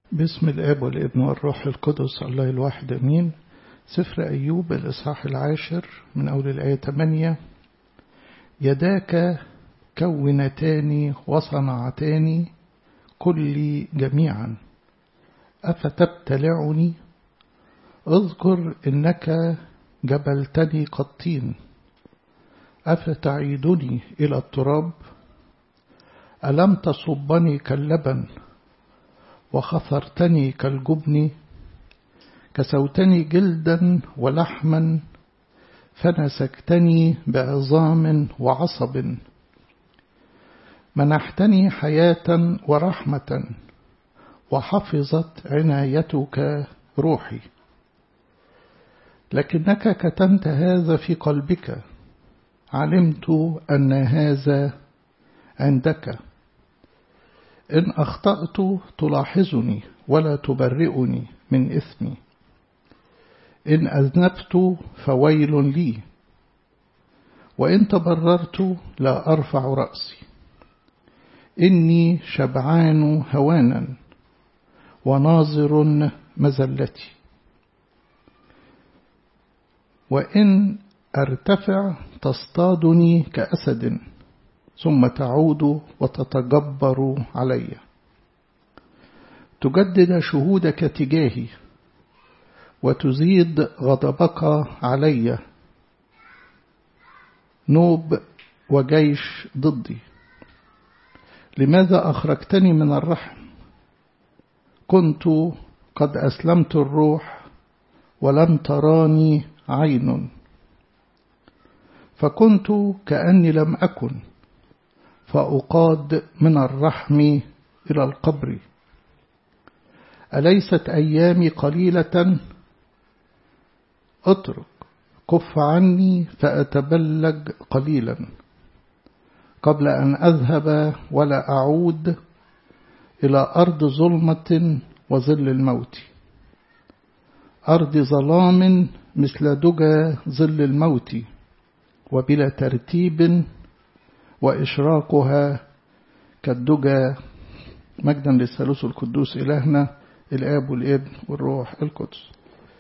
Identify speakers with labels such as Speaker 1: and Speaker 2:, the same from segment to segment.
Speaker 1: باسم الآب والابن والروح القدس الله الواحد أمين سفر أيوب الإصحاح العاشر من أول الآية 8 يداك كونتان وصنعتان كلي جميعا أفتبتلعني اذكر إنك جبلتني قطين أفتعيدني إلى التراب ألم تصبني كاللبن وخثرتني كالجبن كسوتني جلدا ولحما فنسكتني بعظام وعصب منحتني حياة ورحمة وحفظت عنايتك روحي لكنك كتمت هذا في قلبك علمت أن هذا عندك إن أخطأت تلاحظني ولا تبرئني من إثمي إن أذنبت فويل لي وإن تبررت لا أرفع رأسي إني شبعان هوانا وناظر مزلتي وإن أرتفع تصطادني كأسد ثم تعود وتتجبر علي تجدد شهودك تجاهي وتزيد غضبك علي نوب وجيش ضدي لماذا أخرجتني من الرحم كنت قد أسلمت الروح ولم تراني عين فكنت كأني لم أكن فأقاد من الرحم إلى القبر أليست أيامي قليلة اترك كف عني فأتبلج قليلا قبل أن أذهب ولا أعود إلى أرض ظلمة وظل الموت أرض ظلام مثل دجى ظل الموت وبلا ترتيب وإشراقها كالدجى مجدا للثالوث القدوس إلهنا الآب والابن والروح القدس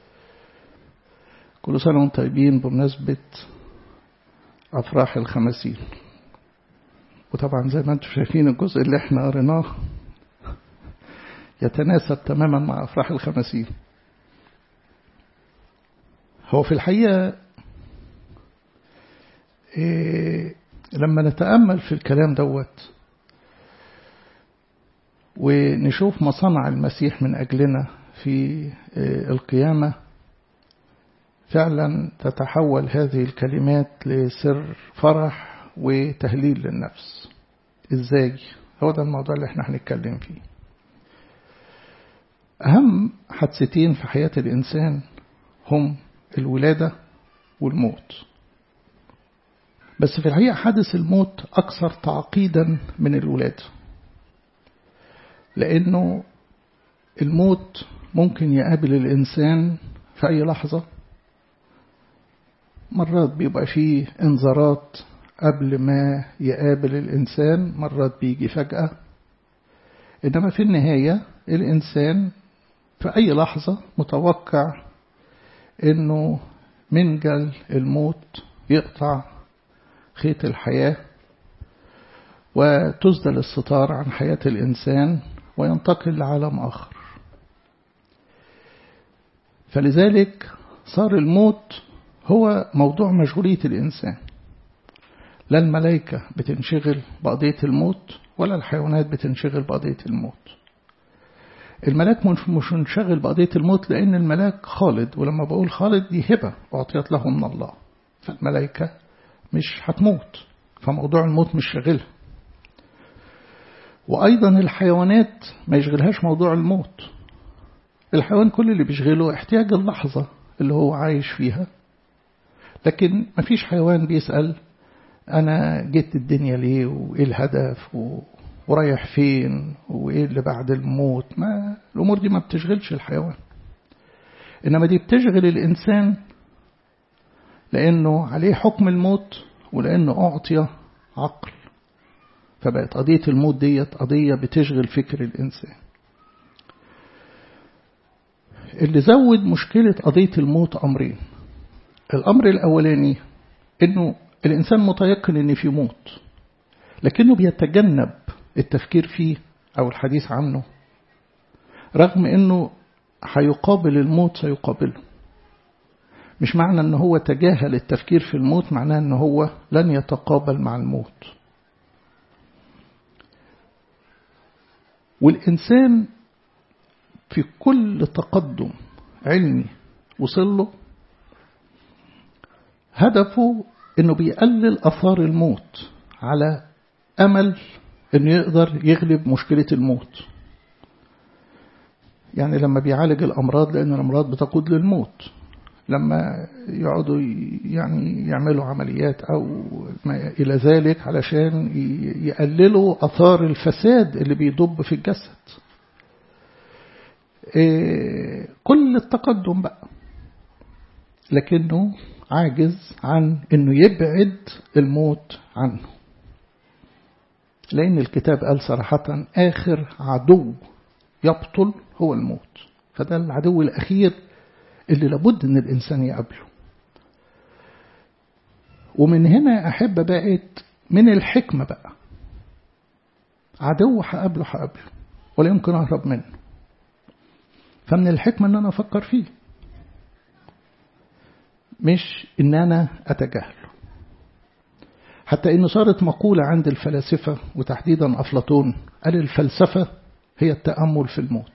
Speaker 1: كل سنة وانتم طيبين بمناسبة أفراح الخمسين وطبعا زي ما انتم شايفين الجزء اللي احنا قريناه يتناسب تماما مع أفراح الخمسين هو في الحقيقة إيه لما نتأمل في الكلام دوت ونشوف ما صنع المسيح من أجلنا في القيامة فعلا تتحول هذه الكلمات لسر فرح وتهليل للنفس ازاي هو ده الموضوع اللي احنا هنتكلم فيه أهم حادثتين في حياة الإنسان هم الولادة والموت بس في الحقيقة حادث الموت أكثر تعقيدا من الولادة لأنه الموت ممكن يقابل الإنسان في أي لحظة مرات بيبقى فيه انذارات قبل ما يقابل الإنسان مرات بيجي فجأة إنما في النهاية الإنسان في أي لحظة متوقع إنه منجل الموت يقطع خيط الحياة وتسدل الستار عن حياة الإنسان وينتقل لعالم آخر فلذلك صار الموت هو موضوع مشغولية الإنسان لا الملائكة بتنشغل بقضية الموت ولا الحيوانات بتنشغل بقضية الموت الملاك مش منشغل بقضية الموت لأن الملاك خالد ولما بقول خالد دي هبة أعطيت له من الله فالملائكة مش هتموت فموضوع الموت مش شاغلها وأيضا الحيوانات ما يشغلهاش موضوع الموت الحيوان كل اللي بيشغله احتياج اللحظة اللي هو عايش فيها لكن ما فيش حيوان بيسأل أنا جيت الدنيا ليه وإيه الهدف و... ورايح فين وإيه اللي بعد الموت ما الأمور دي ما بتشغلش الحيوان إنما دي بتشغل الإنسان لأنه عليه حكم الموت ولأنه أعطي عقل فبقت قضية الموت ديت قضية بتشغل فكر الإنسان اللي زود مشكلة قضية الموت أمرين الأمر الأولاني إنه الإنسان متيقن إن في موت لكنه بيتجنب التفكير فيه أو الحديث عنه رغم إنه هيقابل الموت سيقابله مش معنى إن هو تجاهل التفكير في الموت معناه إن هو لن يتقابل مع الموت والإنسان في كل تقدم علمي وصل له هدفه انه بيقلل اثار الموت على امل انه يقدر يغلب مشكلة الموت يعني لما بيعالج الامراض لان الامراض بتقود للموت لما يقعدوا يعني يعملوا عمليات او ما الى ذلك علشان يقللوا اثار الفساد اللي بيدب في الجسد كل التقدم بقى لكنه عاجز عن انه يبعد الموت عنه لان الكتاب قال صراحة اخر عدو يبطل هو الموت فده العدو الاخير اللي لابد ان الانسان يقابله ومن هنا احب بقت من الحكمة بقى عدو هقابله هقابله ولا يمكن اهرب منه فمن الحكمة ان انا افكر فيه مش ان انا اتجاهله حتى ان صارت مقولة عند الفلاسفة وتحديدا افلاطون قال الفلسفة هي التأمل في الموت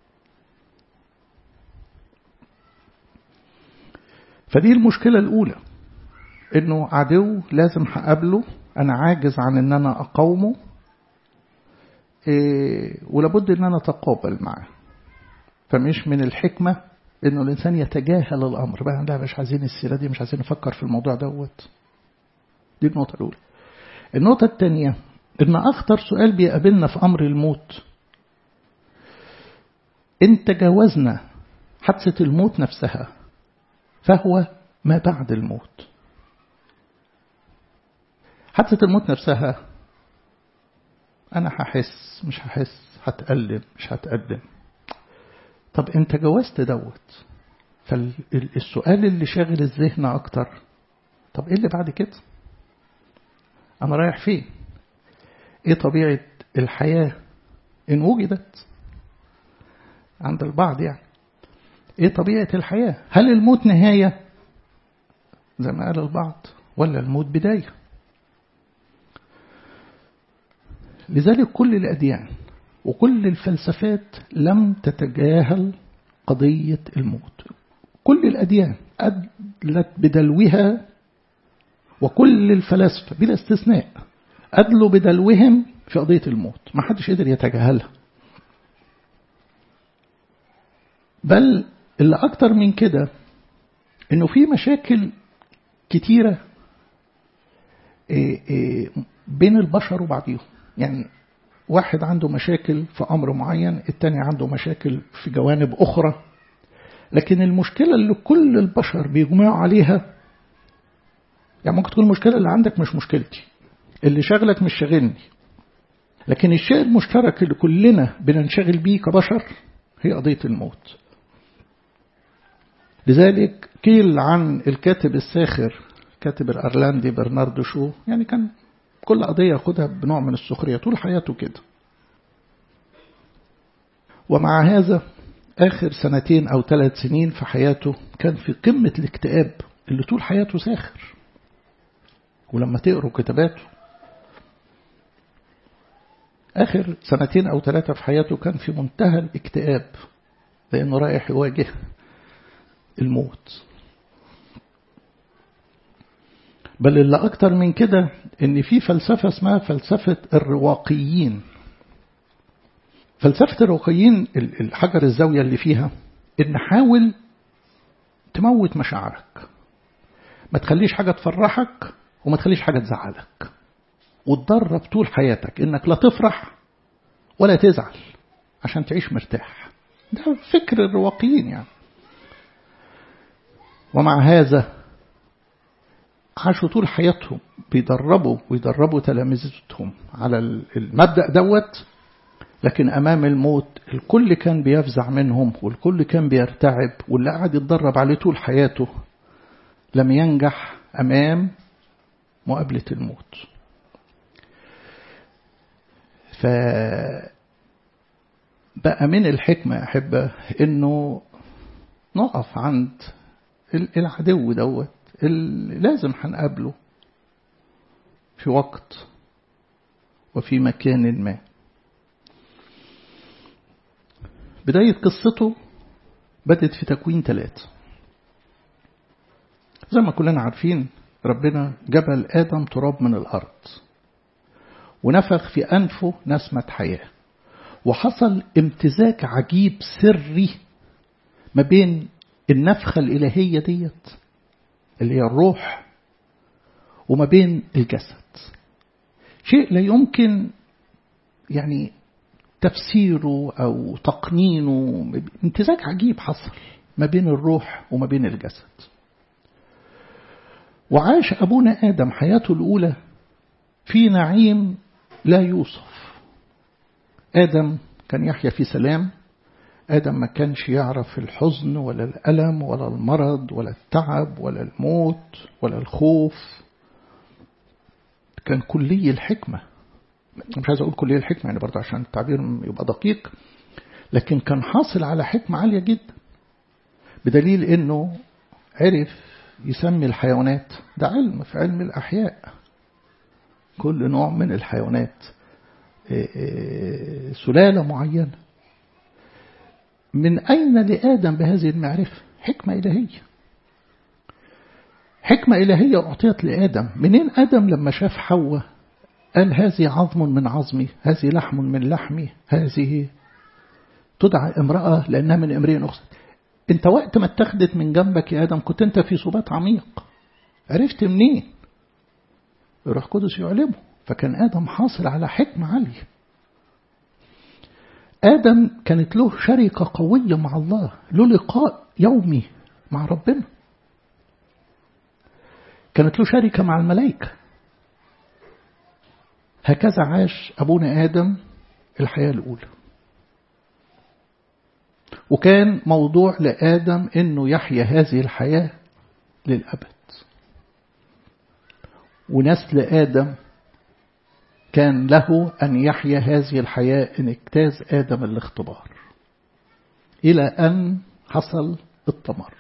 Speaker 1: فدي المشكلة الأولى إنه عدو لازم هقابله أنا عاجز عن إن أنا أقاومه إيه ولابد إن أنا أتقابل معاه فمش من الحكمة إنه الإنسان يتجاهل الأمر بقى لا مش عايزين السيرة دي مش عايزين نفكر في الموضوع دوت دي النقطة الأولى النقطة الثانية إن أخطر سؤال بيقابلنا في أمر الموت إن تجاوزنا حادثة الموت نفسها فهو ما بعد الموت حادثة الموت نفسها أنا هحس مش هحس هتقلب مش هتقدم طب أنت جوزت دوت فالسؤال اللي شاغل الذهن أكتر طب إيه اللي بعد كده أنا رايح فين إيه طبيعة الحياة إن وجدت عند البعض يعني ايه طبيعة الحياة هل الموت نهاية زي ما قال البعض ولا الموت بداية لذلك كل الأديان وكل الفلسفات لم تتجاهل قضية الموت كل الأديان أدلت بدلوها وكل الفلاسفة بلا استثناء أدلوا بدلوهم في قضية الموت ما حدش قدر يتجاهلها بل اللي أكتر من كده إنه في مشاكل كتيرة بين البشر وبعضهم يعني واحد عنده مشاكل في أمر معين التاني عنده مشاكل في جوانب أخرى لكن المشكلة اللي كل البشر بيجمعوا عليها يعني ممكن تكون المشكلة اللي عندك مش مشكلتي اللي شغلك مش شاغلني لكن الشيء المشترك اللي كلنا بننشغل بيه كبشر هي قضية الموت لذلك قيل عن الكاتب الساخر كاتب الأرلاندي برناردو شو يعني كان كل قضية ياخدها بنوع من السخرية طول حياته كده ومع هذا آخر سنتين أو ثلاث سنين في حياته كان في قمة الاكتئاب اللي طول حياته ساخر ولما تقروا كتاباته آخر سنتين أو ثلاثة في حياته كان في منتهى الاكتئاب لأنه رايح يواجه الموت بل اللي أكتر من كده إن في فلسفة اسمها فلسفة الرواقيين فلسفة الرواقيين الحجر الزاوية اللي فيها إن حاول تموت مشاعرك ما تخليش حاجة تفرحك وما تخليش حاجة تزعلك وتدرب طول حياتك إنك لا تفرح ولا تزعل عشان تعيش مرتاح ده فكر الرواقيين يعني ومع هذا عاشوا طول حياتهم بيدربوا ويدربوا تلامذتهم على المبدأ دوت لكن أمام الموت الكل كان بيفزع منهم والكل كان بيرتعب واللي قاعد يتدرب عليه طول حياته لم ينجح أمام مقابلة الموت ف بقى من الحكمة أحبة إنه نقف عند العدو دوت اللي لازم هنقابله في وقت وفي مكان ما بداية قصته بدت في تكوين ثلاثة زي ما كلنا عارفين ربنا جبل آدم تراب من الأرض ونفخ في أنفه نسمة حياة وحصل امتزاج عجيب سري ما بين النفخة الإلهية ديت اللي هي الروح وما بين الجسد شيء لا يمكن يعني تفسيره أو تقنينه امتزاج عجيب حصل ما بين الروح وما بين الجسد وعاش أبونا آدم حياته الأولى في نعيم لا يوصف آدم كان يحيا في سلام آدم ما كانش يعرف الحزن ولا الألم ولا المرض ولا التعب ولا الموت ولا الخوف كان كلي الحكمة مش عايز أقول كلية الحكمة يعني برضه عشان التعبير يبقى دقيق لكن كان حاصل على حكمة عالية جدا بدليل إنه عرف يسمي الحيوانات ده علم في علم الأحياء كل نوع من الحيوانات سلالة معينة من أين لآدم بهذه المعرفة حكمة إلهية حكمة إلهية أعطيت لآدم منين آدم لما شاف حواء قال هذه عظم من عظمي هذه لحم من لحمي هذه تدعى امرأة لأنها من امرئ أخرى انت وقت ما اتخذت من جنبك يا آدم كنت انت في سبات عميق عرفت منين الروح القدس يعلمه فكان آدم حاصل على حكمة عالية آدم كانت له شركة قوية مع الله له لقاء يومي مع ربنا كانت له شركة مع الملائكة هكذا عاش أبونا آدم الحياة الأولى وكان موضوع لآدم أنه يحيا هذه الحياة للأبد ونسل آدم كان له أن يحيا هذه الحياة إن اجتاز آدم الاختبار إلى أن حصل التمرد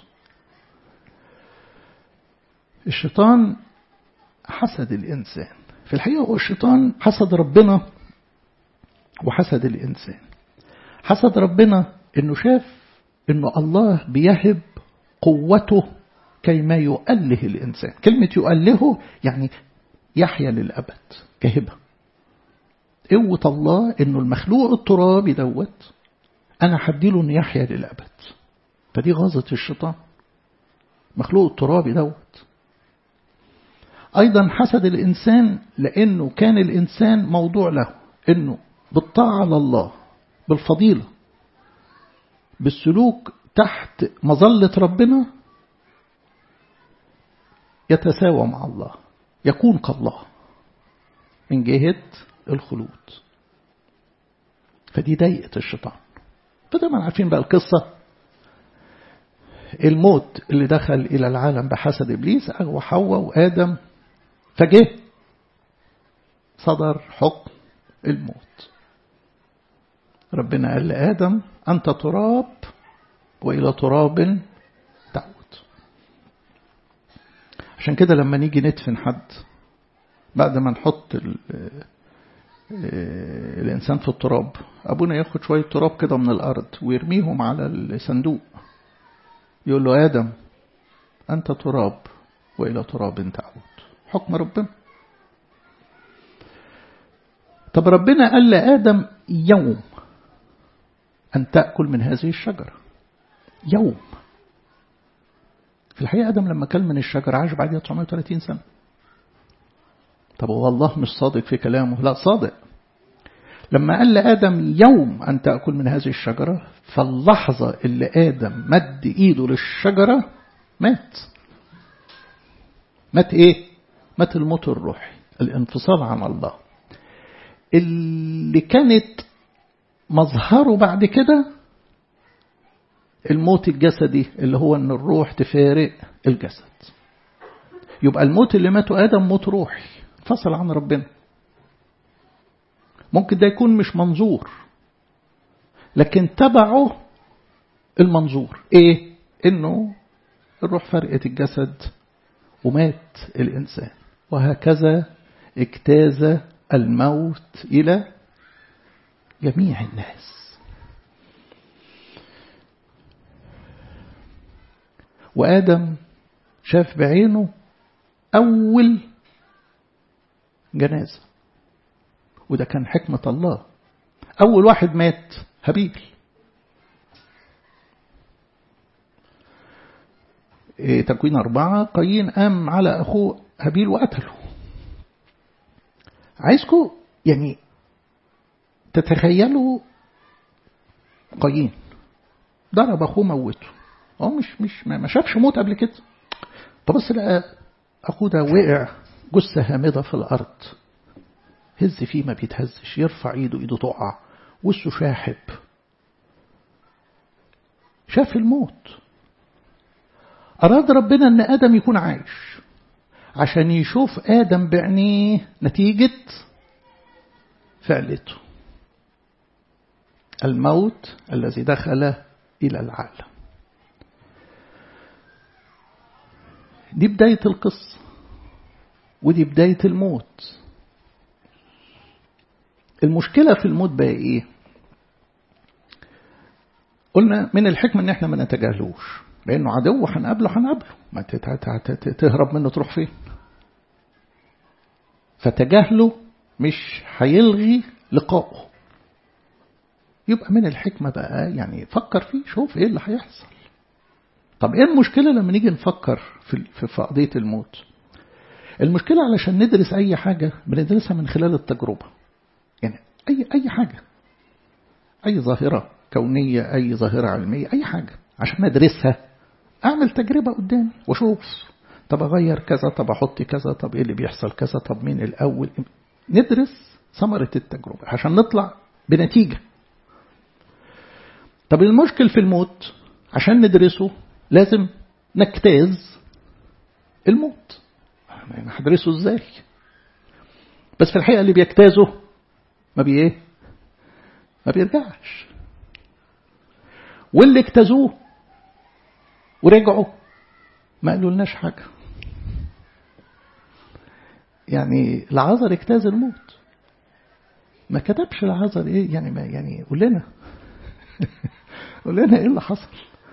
Speaker 1: الشيطان حسد الإنسان في الحقيقة هو الشيطان حسد ربنا وحسد الإنسان حسد ربنا إنه شاف إنه الله بيهب قوته كيما يؤله الإنسان كلمة يؤله يعني يحيا للأبد كهبة قوة الله إنه المخلوق الترابي دوت أنا هديله إنه يحيا للأبد فدي غاظة الشيطان مخلوق الترابي دوت أيضا حسد الإنسان لأنه كان الإنسان موضوع له إنه بالطاعة على الله بالفضيلة بالسلوك تحت مظلة ربنا يتساوى مع الله يكون كالله من جهة الخلود فدي ضيقة الشيطان فطبعا عارفين بقى القصة الموت اللي دخل إلى العالم بحسد إبليس أغوى حواء وآدم فجه صدر حكم الموت ربنا قال لآدم أنت تراب وإلى تراب تعود عشان كده لما نيجي ندفن حد بعد ما نحط الإنسان في التراب أبونا ياخد شوية تراب كده من الأرض ويرميهم على الصندوق يقول له آدم أنت تراب وإلى تراب تعود حكم ربنا طب ربنا قال لآدم يوم أن تأكل من هذه الشجرة يوم في الحقيقة آدم لما كل من الشجرة عاش بعدها 930 سنة طب هو الله مش صادق في كلامه لا صادق لما قال لآدم يوم أن تأكل من هذه الشجرة فاللحظة اللي آدم مد إيده للشجرة مات مات إيه؟ مات الموت الروحي الانفصال عن الله اللي كانت مظهره بعد كده الموت الجسدي اللي هو ان الروح تفارق الجسد يبقى الموت اللي ماته آدم موت روحي فصل عن ربنا ممكن ده يكون مش منظور لكن تبعه المنظور ايه انه الروح فرقت الجسد ومات الانسان وهكذا اجتاز الموت الى جميع الناس وادم شاف بعينه اول جنازه وده كان حكمه الله اول واحد مات هابيل إيه تكوين أربعة قايين قام على أخوه هابيل وقتله عايزكم يعني تتخيلوا قايين ضرب أخوه موته هو مش مش ما شافش موت قبل كده طب بس لقى أخوه ده وقع جثة هامدة في الأرض هز فيه ما بيتهزش يرفع ايده ايده تقع وشه شاحب شاف الموت أراد ربنا أن آدم يكون عايش عشان يشوف آدم بعينيه نتيجة فعلته الموت الذي دخل إلى العالم دي بداية القصة ودي بداية الموت المشكلة في الموت بقى إيه قلنا من الحكمة إن إحنا ما نتجاهلوش لأنه عدو هنقابله هنقابله ما تهرب منه تروح فين فتجاهله مش هيلغي لقائه يبقى من الحكمة بقى يعني فكر فيه شوف ايه اللي هيحصل طب ايه المشكلة لما نيجي نفكر في, في قضية الموت المشكلة علشان ندرس اي حاجة بندرسها من خلال التجربة يعني اي اي حاجة اي ظاهرة كونية اي ظاهرة علمية اي حاجة عشان ندرسها اعمل تجربة قدامي واشوف طب اغير كذا طب احط كذا طب ايه اللي بيحصل كذا طب مين الاول ندرس ثمرة التجربة عشان نطلع بنتيجة طب المشكل في الموت عشان ندرسه لازم نجتاز الموت يعني هدرسه ازاي بس في الحقيقة اللي بيجتازه ما بي ايه ما بيرجعش واللي اجتازوه ورجعوا ما قالوا لناش حاجة يعني العذر اجتاز الموت ما كتبش العذر ايه يعني ما يعني قول لنا قول لنا ايه اللي حصل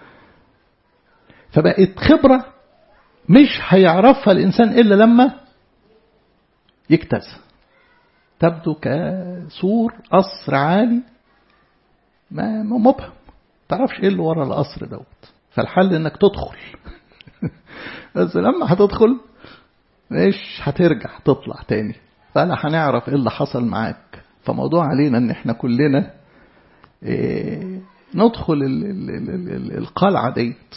Speaker 1: فبقت خبرة مش هيعرفها الإنسان إلا لما يجتاز تبدو كسور قصر عالي ما مبهم تعرفش ايه اللي ورا القصر دوت فالحل انك تدخل بس لما هتدخل مش هترجع تطلع تاني فلا هنعرف ايه اللي حصل معاك فموضوع علينا ان احنا كلنا إيه ندخل ال ال ال ال القلعة ديت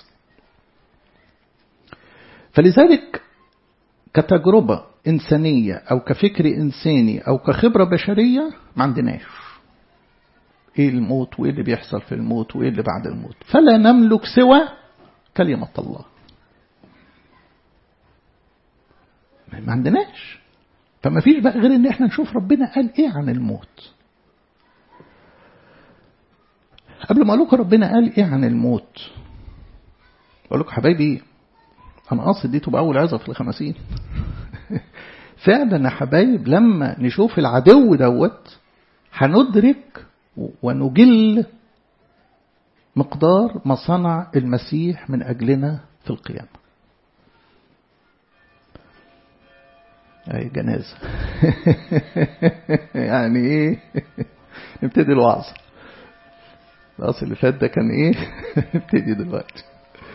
Speaker 1: فلذلك كتجربة إنسانية أو كفكر إنساني أو كخبرة بشرية ما عندناش إيه الموت وإيه اللي بيحصل في الموت وإيه اللي بعد الموت فلا نملك سوى كلمة الله ما عندناش فما فيش بقى غير ان احنا نشوف ربنا قال ايه عن الموت قبل ما اقول لكم ربنا قال ايه عن الموت اقول لكم حبايبي انا قاصد دي تبقى اول عظه في الخمسين فعلا يا حبايب لما نشوف العدو دوت هندرك ونجل مقدار ما صنع المسيح من اجلنا في القيامه أي جنازة يعني إيه نبتدي الوعظ الأصل اللي فات ده كان إيه نبتدي دلوقتي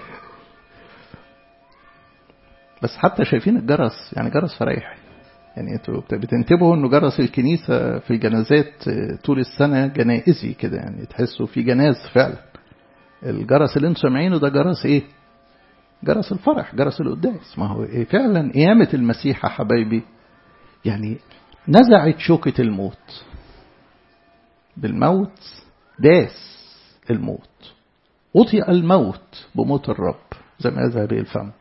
Speaker 1: بس حتى شايفين الجرس يعني جرس فريحي يعني انتوا بتنتبهوا انه جرس الكنيسة في الجنازات طول السنة جنائزي كده يعني تحسوا في جناز فعلا الجرس اللي انتوا سامعينه ده جرس ايه جرس الفرح جرس القداس ما هو إيه فعلا قيامة المسيح يا حبايبي يعني نزعت شوكة الموت بالموت داس الموت وطئ الموت بموت الرب زي ما يذهب الفم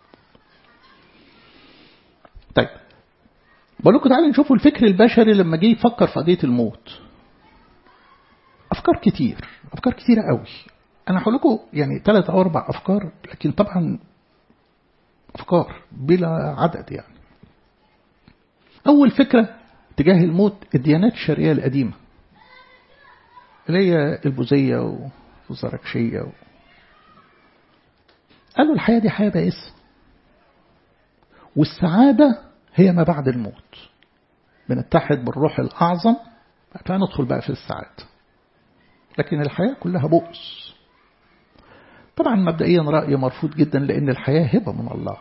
Speaker 1: طيب بقول لكم تعالوا نشوفوا الفكر البشري لما جه يفكر في قضيه الموت افكار كتير افكار كتيره قوي انا هقول لكم يعني ثلاث او اربع افكار لكن طبعا افكار بلا عدد يعني اول فكره تجاه الموت الديانات الشرقيه القديمه اللي هي البوذيه والزركشيه و... قالوا الحياه دي حياه بائسه والسعاده هي ما بعد الموت بنتحد بالروح الاعظم فندخل بقى في السعاده لكن الحياه كلها بؤس طبعا مبدئيا رأي مرفوض جدا لأن الحياة هبة من الله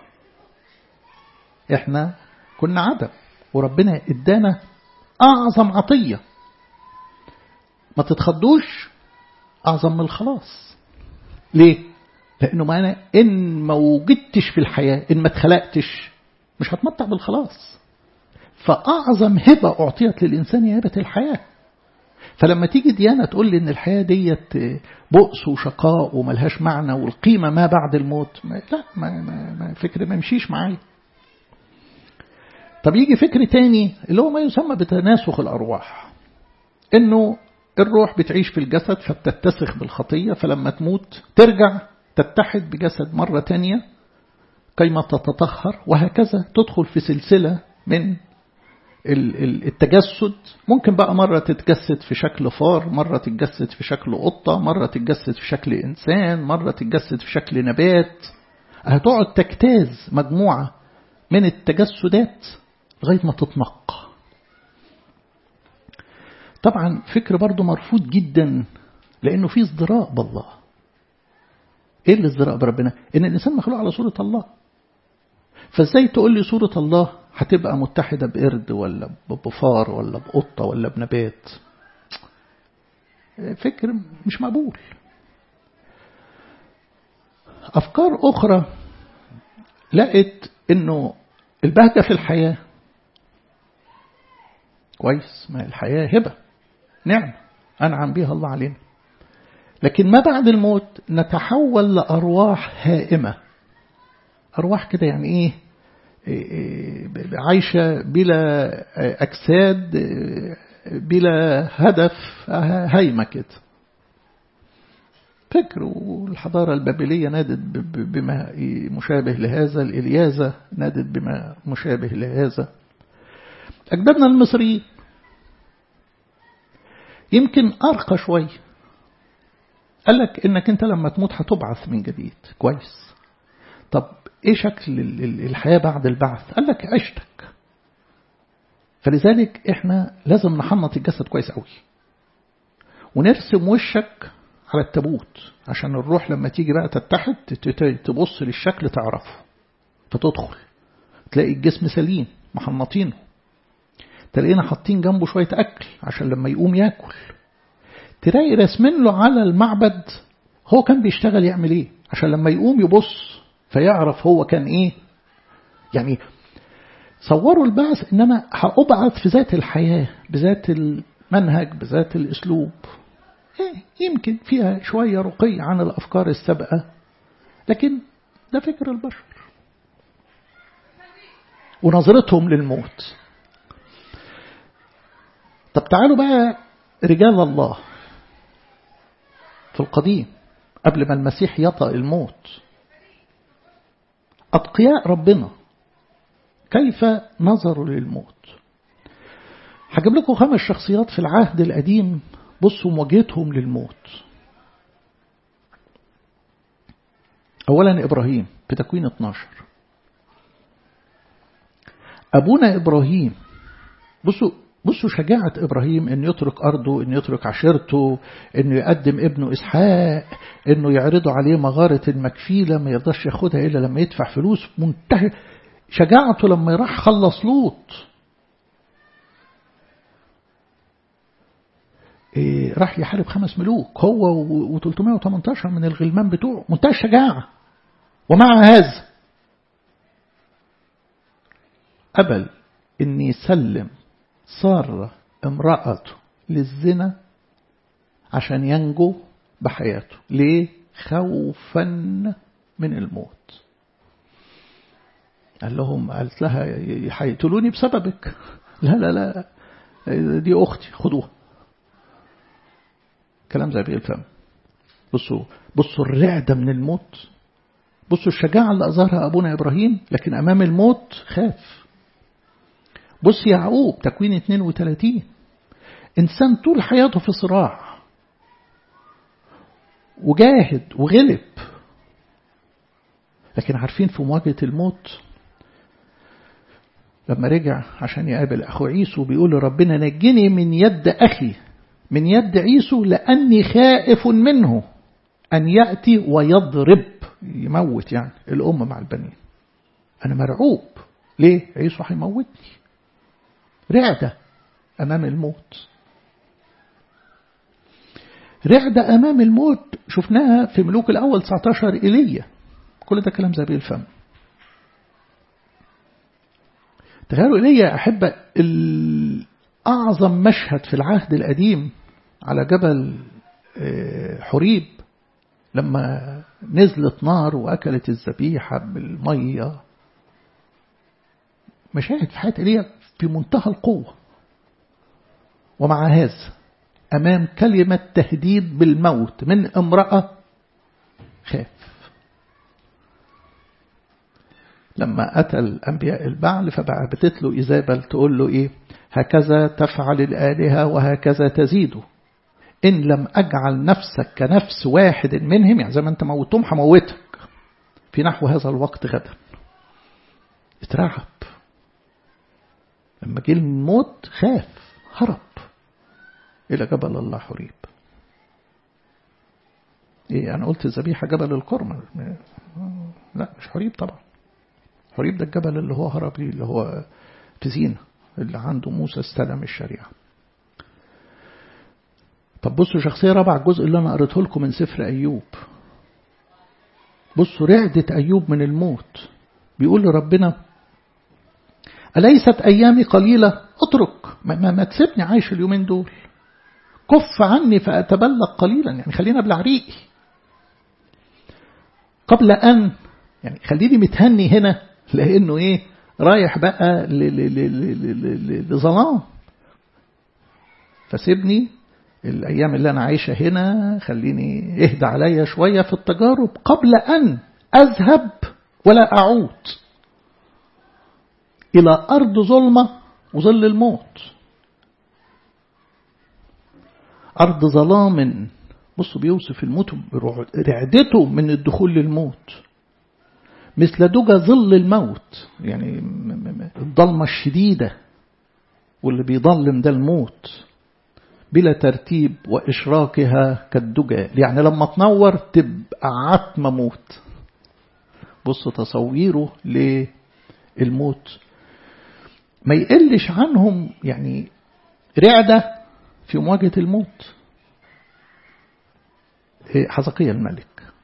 Speaker 1: احنا كنا عدم وربنا ادانا أعظم عطية ما تتخضوش أعظم من الخلاص ليه؟ لأنه ما أنا إن ما وجدتش في الحياة إن ما اتخلقتش مش هتمتع بالخلاص فأعظم هبة أعطيت للإنسان هي هبة الحياة فلما تيجي ديانة تقول لي إن الحياة ديت بؤس وشقاء وملهاش معنى والقيمة ما بعد الموت ما لا ما, ما, ما فكر ما يمشيش معايا طب يجي فكر تاني اللي هو ما يسمى بتناسخ الأرواح إنه الروح بتعيش في الجسد فبتتسخ بالخطية فلما تموت ترجع تتحد بجسد مرة تانية كيما تتطهر وهكذا تدخل في سلسلة من التجسد ممكن بقى مرة تتجسد في شكل فار مرة تتجسد في شكل قطة مرة تتجسد في شكل إنسان مرة تتجسد في شكل نبات هتقعد تجتاز مجموعة من التجسدات لغاية ما تتنق طبعا فكر برضو مرفوض جدا لأنه فيه ازدراء بالله ايه الازدراء بربنا ان الانسان مخلوق على صورة الله فازاي تقول لي صورة الله هتبقى متحدة بقرد ولا بفار ولا بقطة ولا بنبات فكر مش مقبول أفكار أخرى لقت إنه البهجة في الحياة كويس ما الحياة هبة نعم أنعم بها الله علينا لكن ما بعد الموت نتحول لأرواح هائمة أرواح كده يعني إيه عايشة بلا أجساد بلا هدف هايمة كده فكر والحضارة البابلية نادت بما مشابه لهذا الإليازة نادت بما مشابه لهذا أجدادنا المصريين يمكن أرقى شوية قال لك إنك أنت لما تموت هتبعث من جديد كويس طب ايه شكل الحياة بعد البعث قال لك عشتك فلذلك احنا لازم نحنط الجسد كويس قوي ونرسم وشك على التابوت عشان الروح لما تيجي بقى تتحد تبص للشكل تعرفه فتدخل تلاقي الجسم سليم محنطينه تلاقينا حاطين جنبه شوية أكل عشان لما يقوم ياكل تلاقي رسمين له على المعبد هو كان بيشتغل يعمل ايه عشان لما يقوم يبص فيعرف هو كان ايه يعني صوروا البعث ان انا هأبعث في ذات الحياة بذات المنهج بذات الاسلوب إيه يمكن فيها شوية رقي عن الافكار السابقة لكن ده فكر البشر ونظرتهم للموت طب تعالوا بقى رجال الله في القديم قبل ما المسيح يطأ الموت أتقياء ربنا كيف نظروا للموت هجيب لكم خمس شخصيات في العهد القديم بصوا مواجهتهم للموت أولا إبراهيم في تكوين 12 أبونا إبراهيم بصوا بصوا شجاعة إبراهيم أن يترك أرضه أن يترك عشيرته أنه يقدم ابنه إسحاق أنه يعرضه عليه مغارة المكفيلة ما يرضاش ياخدها إلا لما يدفع فلوس منتهي شجاعته لما راح خلص لوط إيه راح يحارب خمس ملوك هو و318 من الغلمان بتوعه منتهى الشجاعة ومع هذا قبل أن يسلم سارة امرأته للزنا عشان ينجو بحياته ليه خوفا من الموت قال لهم قالت لها هيقتلوني بسببك لا لا لا دي أختي خدوها كلام زي الفم بصوا بصوا الرعدة من الموت بصوا الشجاعة اللي أظهرها أبونا إبراهيم لكن أمام الموت خاف بص يعقوب تكوين 32 إنسان طول حياته في صراع وجاهد وغلب لكن عارفين في مواجهة الموت لما رجع عشان يقابل أخو عيسو بيقول ربنا نجني من يد أخي من يد عيسو لأني خائف منه أن يأتي ويضرب يموت يعني الأم مع البنين أنا مرعوب ليه عيسو هيموتني رعدة أمام الموت رعدة أمام الموت شفناها في ملوك الأول 19 إيليا كل ده كلام زبيب الفم تخيلوا إيليا أحب أعظم مشهد في العهد القديم على جبل حريب لما نزلت نار وأكلت الذبيحة بالمية مشاهد في حياة إيليا في منتهى القوة ومع هذا أمام كلمة تهديد بالموت من امرأة خاف لما قتل أنبياء البعل فبعثت له إيزابل تقول له إيه هكذا تفعل الآلهة وهكذا تزيد إن لم أجعل نفسك كنفس واحد منهم يعني زي ما أنت موتهم هموتك في نحو هذا الوقت غدا اترعب لما جه الموت خاف هرب إلى جبل الله حريب إيه أنا قلت الذبيحة جبل الكرمة لا مش حريب طبعا حريب ده الجبل اللي هو هرب ليه اللي هو في زينة اللي عنده موسى استلم الشريعة طب بصوا شخصية رابعة الجزء اللي أنا قريته لكم من سفر أيوب بصوا رعدة أيوب من الموت بيقول لربنا أليست أيامي قليلة اترك ما, ما, ما تسيبني عايش اليومين دول كف عني فأتبلغ قليلا يعني خلينا ابلع ريقي قبل أن يعني خليني متهني هنا لأنه إيه رايح بقى لظلام فسيبني الأيام اللي أنا عايشة هنا خليني اهدى عليا شوية في التجارب قبل أن أذهب ولا أعود إلى أرض ظلمة وظل الموت أرض ظلام بصوا بيوصف الموت رعدته من الدخول للموت مثل دجى ظل الموت يعني الضلمة الشديدة واللي بيضلم ده الموت بلا ترتيب وإشراكها كالدجى يعني لما تنور تبقى عتمة موت بصوا تصويره للموت ما يقلش عنهم يعني رعدة في مواجهة الموت حزقية الملك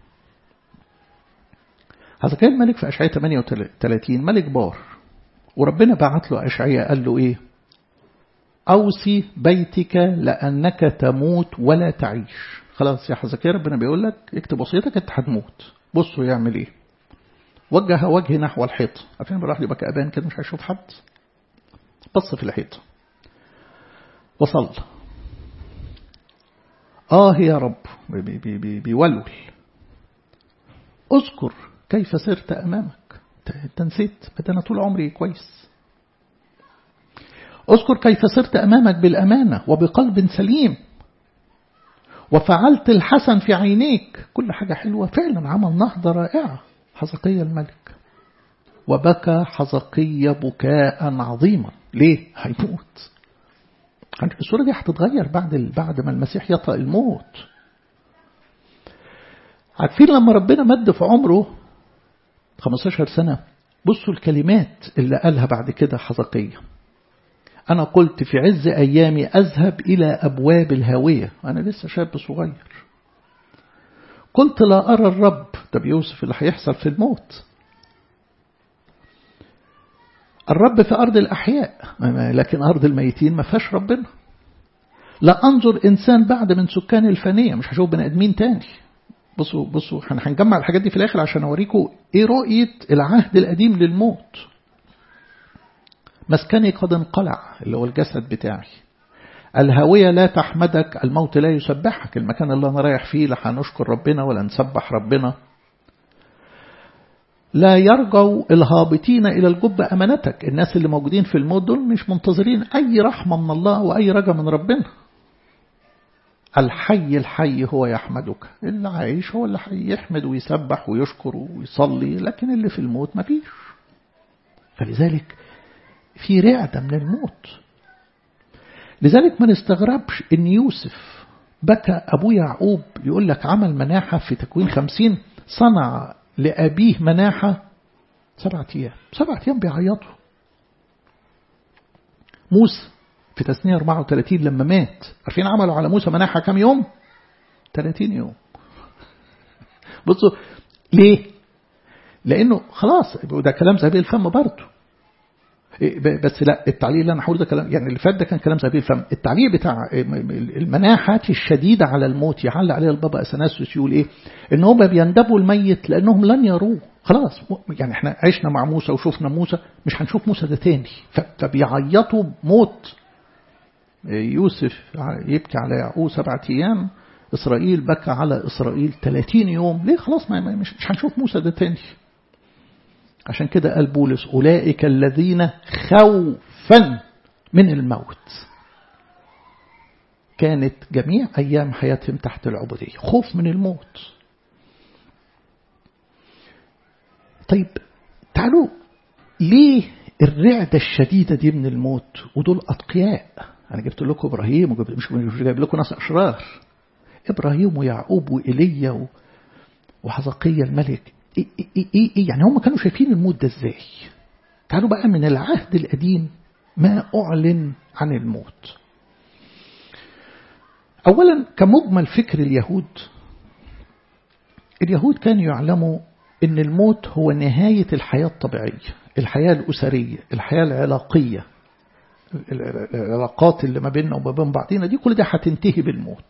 Speaker 1: حزقية الملك في أشعية 38 ملك بار وربنا بعت له أشعية قال له إيه أوصي بيتك لأنك تموت ولا تعيش خلاص يا حزقية ربنا بيقول لك اكتب وصيتك انت هتموت بصوا يعمل ايه وجه وجهه نحو الحيط عارفين براح لي بكأبان كده مش هيشوف حد بص في الحيط وصل آه يا رب بي بي بي بيولول اذكر كيف سرت أمامك انت نسيت ده أنا طول عمري كويس اذكر كيف سرت أمامك بالأمانة وبقلب سليم وفعلت الحسن في عينيك كل حاجة حلوة فعلا عمل نهضة رائعة حزقية الملك وبكى حزقية بكاء عظيما ليه هيموت الصورة دي هتتغير بعد بعد ما المسيح يطأ الموت عارفين لما ربنا مد في عمره 15 سنة بصوا الكلمات اللي قالها بعد كده حزقية أنا قلت في عز أيامي أذهب إلى أبواب الهاوية أنا لسه شاب صغير قلت لا أرى الرب ده بيوصف اللي هيحصل في الموت الرب في أرض الأحياء لكن أرض الميتين ما فيهاش ربنا لا أنظر إنسان بعد من سكان الفانية مش هشوف بني آدمين تاني بصوا بصوا احنا هنجمع الحاجات دي في الآخر عشان أوريكم إيه رؤية العهد القديم للموت مسكني قد انقلع اللي هو الجسد بتاعي الهوية لا تحمدك الموت لا يسبحك المكان اللي أنا رايح فيه لا هنشكر ربنا ولا نسبح ربنا لا يرجوا الهابطين إلى الجب أمانتك الناس اللي موجودين في الموت دول مش منتظرين أي رحمة من الله وأي رجا من ربنا الحي الحي هو يحمدك اللي عايش هو اللي يحمد ويسبح ويشكر ويصلي لكن اللي في الموت ما فيش فلذلك في رعدة من الموت لذلك ما نستغربش ان يوسف بكى أبو يعقوب يقول لك عمل مناحة في تكوين خمسين صنع لأبيه مناحة سبعة أيام سبعة أيام بيعيطوا موسى في تسنية 34 لما مات عارفين عملوا على موسى مناحة كم يوم 30 يوم بصوا ليه لأنه خلاص ده كلام زبيب الفم برضه بس لا التعليق اللي انا هقوله ده كلام يعني اللي فات ده كان كلام زبيب الفم التعليق بتاع المناحة الشديدة على الموت يعلق عليها البابا اثناسيوس يقول ايه ان هم بيندبوا الميت لانهم لن يروه خلاص يعني احنا عشنا مع موسى وشفنا موسى مش هنشوف موسى ده تاني فبيعيطوا موت يوسف يبكي على يعقوب سبعة ايام اسرائيل بكى على اسرائيل 30 يوم ليه خلاص ما مش, مش هنشوف موسى ده تاني عشان كده قال بولس أولئك الذين خوفا من الموت كانت جميع أيام حياتهم تحت العبودية خوف من الموت طيب تعالوا ليه الرعدة الشديدة دي من الموت ودول أتقياء أنا جبت لكم إبراهيم وجبت مش مش جايب لكم ناس أشرار إبراهيم ويعقوب وإيليا وحزقية الملك إيه, إيه, إيه, إيه يعني هم كانوا شايفين الموت ده إزاي تعالوا بقى من العهد القديم ما أعلن عن الموت أولا كمجمل فكر اليهود اليهود كانوا يعلموا أن الموت هو نهاية الحياة الطبيعية الحياة الأسرية الحياة العلاقية العلاقات اللي ما بيننا وما بين بعضنا دي كل ده هتنتهي بالموت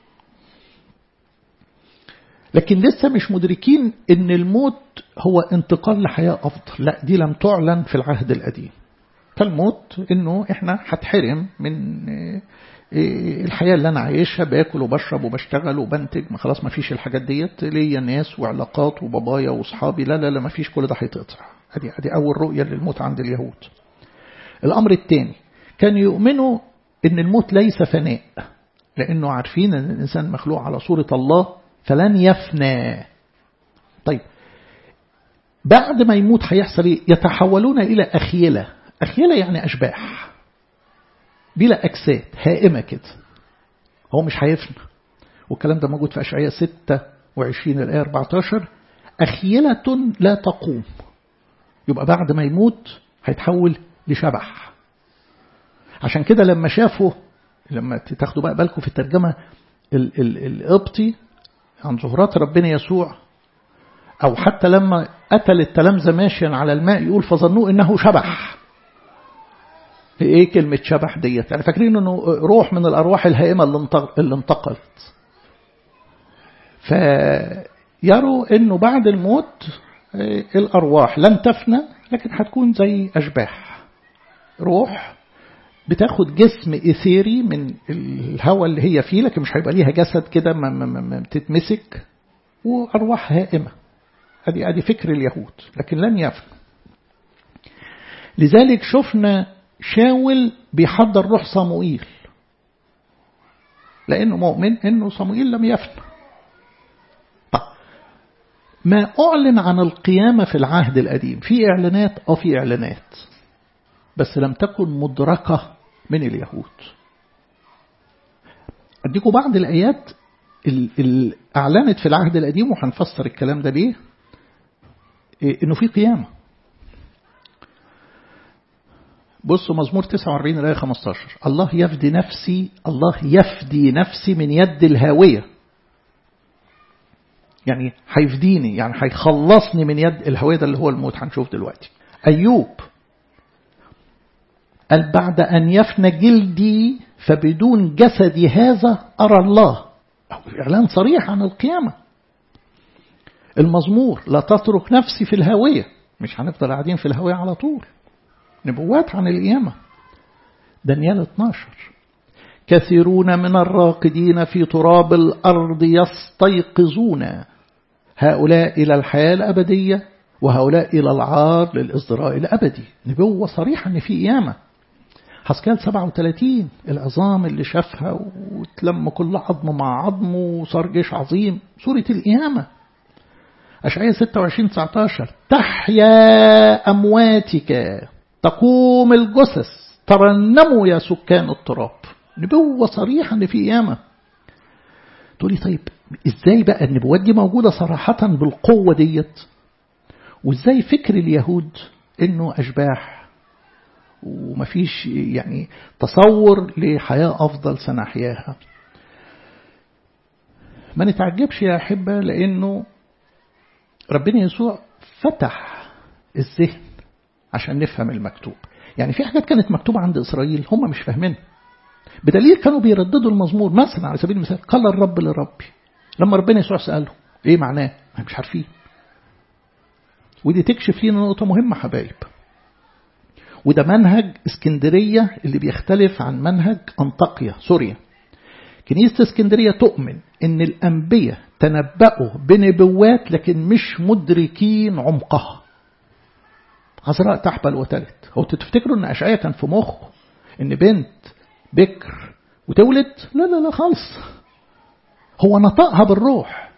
Speaker 1: لكن لسه مش مدركين ان الموت هو انتقال لحياة أفضل لا دي لم تعلن في العهد القديم فالموت انه احنا هتحرم من الحياة اللي انا عايشها باكل وبشرب وبشتغل وبنتج ما خلاص ما فيش الحاجات ديت ليا ناس وعلاقات وبابايا واصحابي لا لا لا ما فيش كل ده هيتقطع ادي ادي اول رؤية للموت عند اليهود الامر الثاني كانوا يؤمنوا ان الموت ليس فناء لانه عارفين ان الانسان مخلوق على صورة الله فلن يفنى طيب بعد ما يموت هيحصل ايه يتحولون الى اخيلة اخيلة يعني اشباح بلا اجساد هائمة كده هو مش هيفنى والكلام ده موجود في اشعياء 26 الايه 14 اخيلة لا تقوم يبقى بعد ما يموت هيتحول لشبح عشان كده لما شافوا لما تاخدوا بقى بالكم في الترجمة القبطي عن ظهورات ربنا يسوع أو حتى لما قتل التلامذة ماشيا على الماء يقول فظنوا إنه شبح إيه كلمة شبح ديت يعني فاكرين إنه روح من الأرواح الهائمة اللي انتقلت فيروا إنه بعد الموت الأرواح لن تفنى لكن هتكون زي أشباح روح بتاخد جسم إثيري من الهواء اللي هي فيه لكن مش هيبقى ليها جسد كده ما, ما, ما بتتمسك وأرواح هائمة أدي أدي فكر اليهود لكن لن يفنى لذلك شفنا شاول بيحضر روح صموئيل لأنه مؤمن أنه صموئيل لم يفنى طب ما أعلن عن القيامة في العهد القديم في إعلانات أو في إعلانات بس لم تكن مدركة من اليهود أديكم بعض الآيات اللي أعلنت في العهد القديم وهنفسر الكلام ده ليه إنه في قيامة بصوا مزمور 49 آية 15 الله يفدي نفسي الله يفدي نفسي من يد الهاوية يعني هيفديني يعني هيخلصني من يد الهاوية ده اللي هو الموت هنشوف دلوقتي أيوب قال بعد أن يفنى جلدي فبدون جسدي هذا أرى الله إعلان صريح عن القيامة المزمور لا تترك نفسي في الهاوية مش هنفضل قاعدين في الهاوية على طول نبوات عن القيامة دانيال 12 كثيرون من الراقدين في تراب الأرض يستيقظون هؤلاء إلى الحياة الأبدية وهؤلاء إلى العار للإصدراء الأبدي نبوة صريحة أن في قيامة حسكال 37 العظام اللي شافها وتلم كل عظم مع عظم وصار جيش عظيم سورة القيامة أشعية 26 19 تحيا أمواتك تقوم الجثث ترنموا يا سكان التراب نبوة صريحة أن في قيامة تقولي طيب إزاي بقى النبوات دي موجودة صراحة بالقوة ديت وإزاي فكر اليهود إنه أشباح ومفيش يعني تصور لحياة أفضل سنحياها ما نتعجبش يا أحبة لأنه ربنا يسوع فتح الذهن عشان نفهم المكتوب يعني في حاجات كانت مكتوبة عند إسرائيل هم مش فاهمينها بدليل كانوا بيرددوا المزمور مثلا على سبيل المثال قال الرب لربي لما ربنا يسوع سأله ايه معناه مش عارفين ودي تكشف لنا نقطة مهمة حبايب وده منهج اسكندرية اللي بيختلف عن منهج أنطاقيا سوريا كنيسة اسكندرية تؤمن ان الأنبياء تنبأوا بنبوات لكن مش مدركين عمقها عذراء تحبل وتلت هو تفتكروا ان أشعية كان في مخه ان بنت بكر وتولد لا لا لا خالص هو نطقها بالروح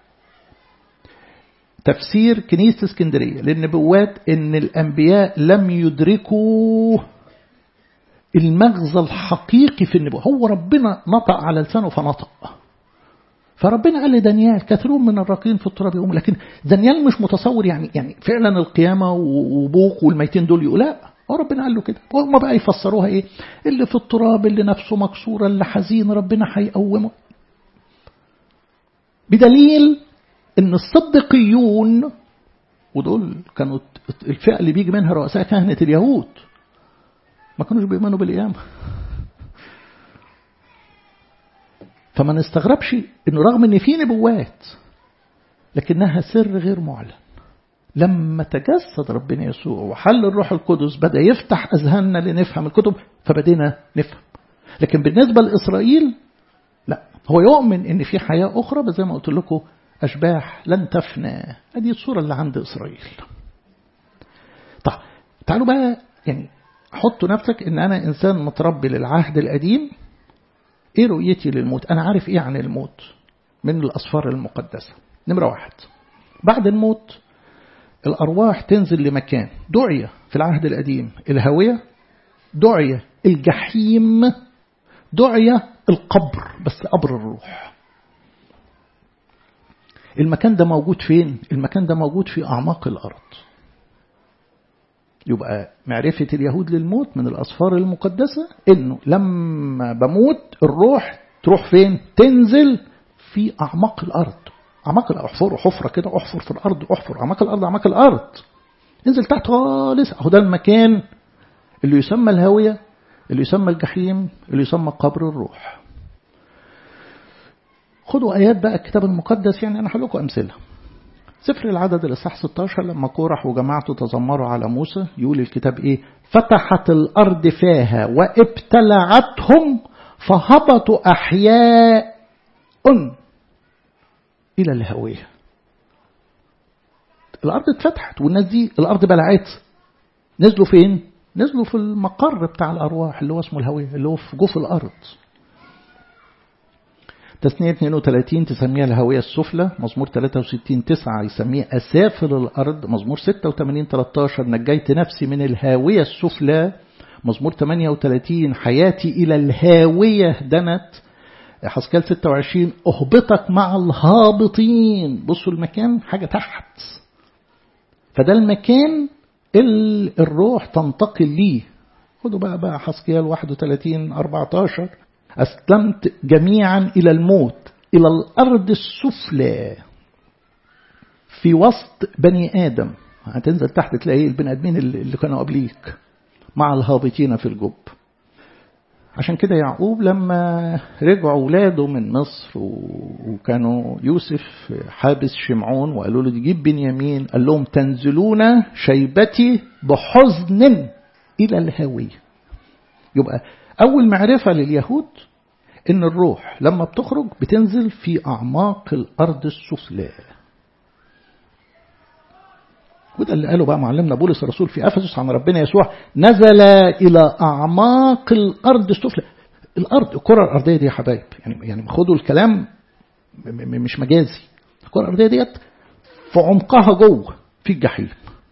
Speaker 1: تفسير كنيسة اسكندرية للنبوات ان الانبياء لم يدركوا المغزى الحقيقي في النبوة هو ربنا نطق على لسانه فنطق فربنا قال لدانيال كثيرون من الراقين في التراب يقوم لكن دانيال مش متصور يعني يعني فعلا القيامة وبوق والميتين دول يقول لا هو ربنا قال له كده وهم بقى يفسروها ايه اللي في التراب اللي نفسه مكسورة اللي حزين ربنا هيقومه بدليل ان الصديقيون ودول كانوا الفئة اللي بيجي منها رؤساء كهنة اليهود ما كانوش بيؤمنوا بالقيامة فما نستغربش انه رغم ان في نبوات لكنها سر غير معلن لما تجسد ربنا يسوع وحل الروح القدس بدأ يفتح أذهاننا لنفهم الكتب فبدينا نفهم لكن بالنسبة لإسرائيل لا هو يؤمن ان في حياة أخرى بس زي ما قلت لكم أشباح لن تفنى هذه الصورة اللي عند إسرائيل طيب تعالوا بقى يعني حطوا نفسك ان أنا إنسان متربي للعهد القديم إيه رؤيتي للموت أنا عارف إيه عن الموت من الأسفار المقدسة نمرة واحد بعد الموت الأرواح تنزل لمكان دعية في العهد القديم الهوية دعية الجحيم دعية القبر بس قبر الروح المكان ده موجود فين المكان ده موجود في أعماق الأرض يبقى معرفة اليهود للموت من الأسفار المقدسة إنه لما بموت الروح تروح فين تنزل في أعماق الأرض أعماق احفر حفرة كده احفر في الأرض احفر أعماق الأرض أعماق الأرض انزل تحت خالص أهو ده المكان اللي يسمى الهاوية اللي يسمى الجحيم اللي يسمى قبر الروح خدوا آيات بقى الكتاب المقدس يعني أنا هقول لكم أمثلة سفر العدد الإصحاح 16 لما كورح وجماعته تذمروا على موسى يقول الكتاب إيه فتحت الأرض فاها وابتلعتهم فهبطوا أحياء إلى الهوية الأرض اتفتحت والناس دي الأرض بلعت نزلوا فين؟ نزلوا في المقر بتاع الأرواح اللي هو اسمه الهوية اللي هو في جوف الأرض تسنية 32 تسميها الهوية السفلى مزمور 63 9 يسميه أسافل الأرض مزمور 86 13 نجيت نفسي من الهاوية السفلى مزمور 38 حياتي إلى الهاوية دنت حسكال 26 أهبطك مع الهابطين بصوا المكان حاجة تحت فده المكان اللي الروح تنتقل ليه خدوا بقى بقى حسكيال 31 14 أسلمت جميعا إلى الموت إلى الأرض السفلى في وسط بني آدم هتنزل تحت تلاقي البني آدمين اللي كانوا قبليك مع الهابطين في الجب عشان كده يعقوب لما رجعوا ولاده من مصر وكانوا يوسف حابس شمعون وقالوا له تجيب بنيامين قال لهم تنزلون شيبتي بحزن إلى الهاوية يبقى أول معرفة لليهود إن الروح لما بتخرج بتنزل في أعماق الأرض السفلى وده اللي قاله بقى معلمنا بولس الرسول في أفسس عن ربنا يسوع نزل إلى أعماق الأرض السفلى الأرض الكرة الأرضية دي يا حبايب يعني يعني خدوا الكلام مش مجازي الكرة الأرضية ديت في عمقها جوه في الجحيم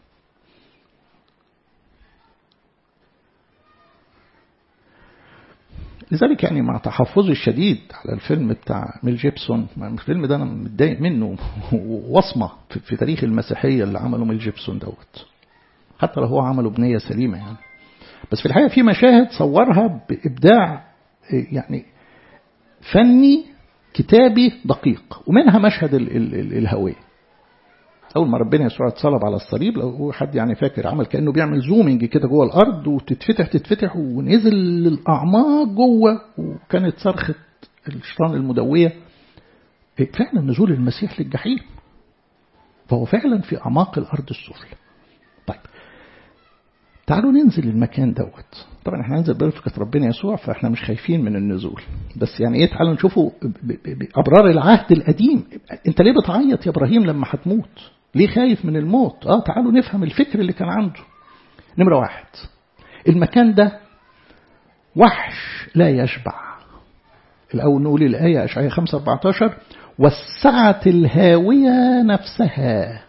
Speaker 1: لذلك يعني مع تحفظي الشديد على الفيلم بتاع ميل جيبسون الفيلم ده انا متضايق منه وصمه في تاريخ المسيحيه اللي عمله ميل جيبسون دوت حتى لو هو عمله بنيه سليمه يعني بس في الحقيقه في مشاهد صورها بابداع يعني فني كتابي دقيق ومنها مشهد ال ال ال الهويه أول ما ربنا يسوع اتصلب على الصليب لو حد يعني فاكر عمل كأنه بيعمل زومنج كده جوه الأرض وتتفتح تتفتح ونزل للأعماق جوه وكانت صرخة الشيطان المدوية فعلا نزول المسيح للجحيم فهو فعلا في أعماق الأرض السفلى طيب تعالوا ننزل المكان دوت طبعا احنا هننزل برفقة ربنا يسوع فاحنا مش خايفين من النزول بس يعني ايه تعالوا نشوفوا ابرار العهد القديم انت ليه بتعيط يا ابراهيم لما هتموت ليه خايف من الموت اه تعالوا نفهم الفكر اللي كان عنده نمرة واحد المكان ده وحش لا يشبع الأول نقول الآية أشعية 5 14 وسعت الهاوية نفسها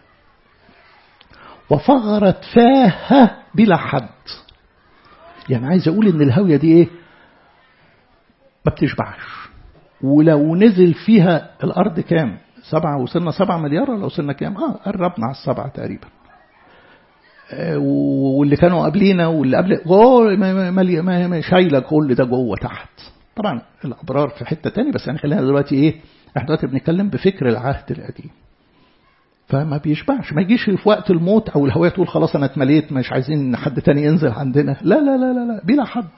Speaker 1: وفغرت فاها بلا حد يعني عايز أقول إن الهاوية دي إيه ما بتشبعش ولو نزل فيها الأرض كام سبعة وصلنا سبعة مليار ولا وصلنا كام اه قربنا على السبعة تقريبا آه واللي كانوا قبلينا واللي قبل جوه ما ما شايله كل ده جوه تحت طبعا الابرار في حته تاني بس يعني خلينا دلوقتي ايه احنا دلوقتي بنتكلم بفكر العهد القديم فما بيشبعش ما يجيش في وقت الموت او الهوية تقول خلاص انا اتمليت مش عايزين حد تاني ينزل عندنا لا لا لا لا, لا بلا حد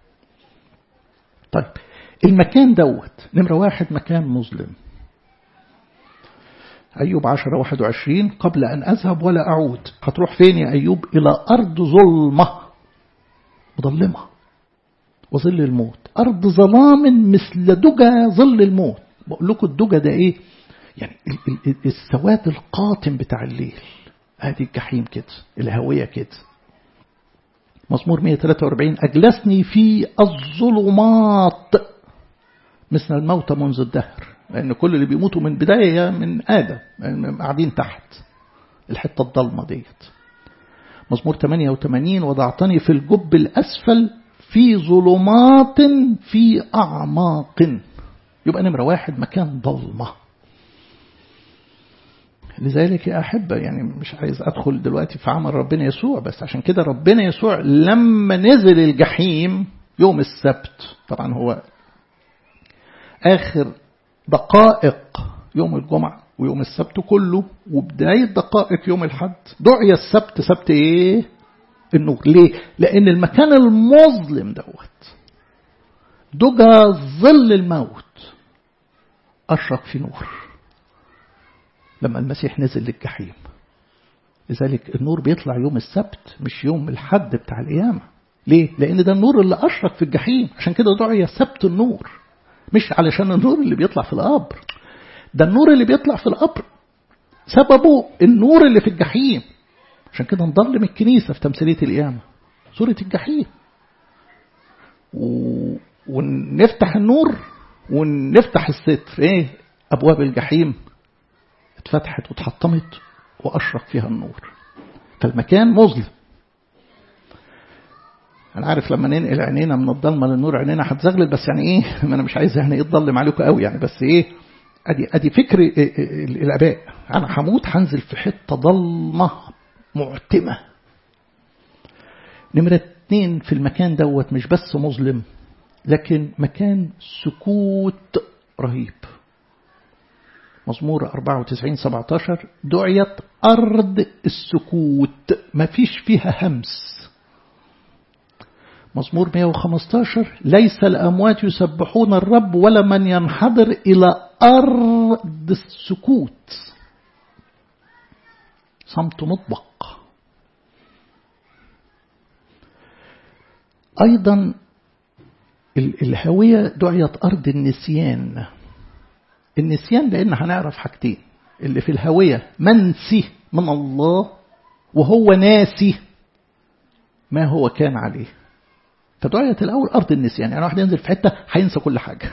Speaker 1: طيب المكان دوت نمرة واحد مكان مظلم أيوب عشرة واحد وعشرين قبل أن أذهب ولا أعود هتروح فين يا أيوب إلى أرض ظلمة مظلمة وظل الموت أرض ظلام مثل دجى ظل الموت بقول لكم الدجى ده إيه يعني السواد القاتم بتاع الليل هذه الجحيم كده الهوية كده مزمور 143 أجلسني في الظلمات مثل الموت منذ الدهر لأن كل اللي بيموتوا من بداية من آدم قاعدين تحت الحتة الضلمة ديت مزمور 88 وضعتني في الجب الأسفل في ظلمات في أعماق يبقى نمرة واحد مكان ضلمة لذلك يا أحبة يعني مش عايز أدخل دلوقتي في عمل ربنا يسوع بس عشان كده ربنا يسوع لما نزل الجحيم يوم السبت طبعا هو آخر دقائق يوم الجمعة ويوم السبت كله وبداية دقائق يوم الحد دعي السبت سبت ايه النور ليه لان المكان المظلم دوت دجى ظل الموت اشرق في نور لما المسيح نزل للجحيم لذلك النور بيطلع يوم السبت مش يوم الحد بتاع القيامة ليه لان ده النور اللي اشرق في الجحيم عشان كده دعي سبت النور مش علشان النور اللي بيطلع في القبر ده النور اللي بيطلع في القبر سببه النور اللي في الجحيم عشان كده نضلم الكنيسة في تمثيلية القيامة سورة الجحيم و... ونفتح النور ونفتح الستر ايه أبواب الجحيم اتفتحت واتحطمت وأشرق فيها النور فالمكان مظلم انا عارف لما ننقل عينينا من الضلمه للنور عينينا هتزغلل بس يعني ايه ما انا مش عايز يعني ايه تضلم عليكم قوي يعني بس ايه ادي ادي فكر الاباء انا هموت هنزل في حته ضلمه معتمه نمره اتنين في المكان دوت مش بس مظلم لكن مكان سكوت رهيب مزمور 94 17 دعيت أرض السكوت ما فيش فيها همس مزمور 115 ليس الأموات يسبحون الرب ولا من ينحدر إلى أرض السكوت صمت مطبق أيضا الهوية دعيت أرض النسيان النسيان لأن هنعرف حاجتين اللي في الهوية منسي من الله وهو ناسي ما هو كان عليه فدعية الأول أرض النسيان يعني واحد ينزل في حتة هينسى كل حاجة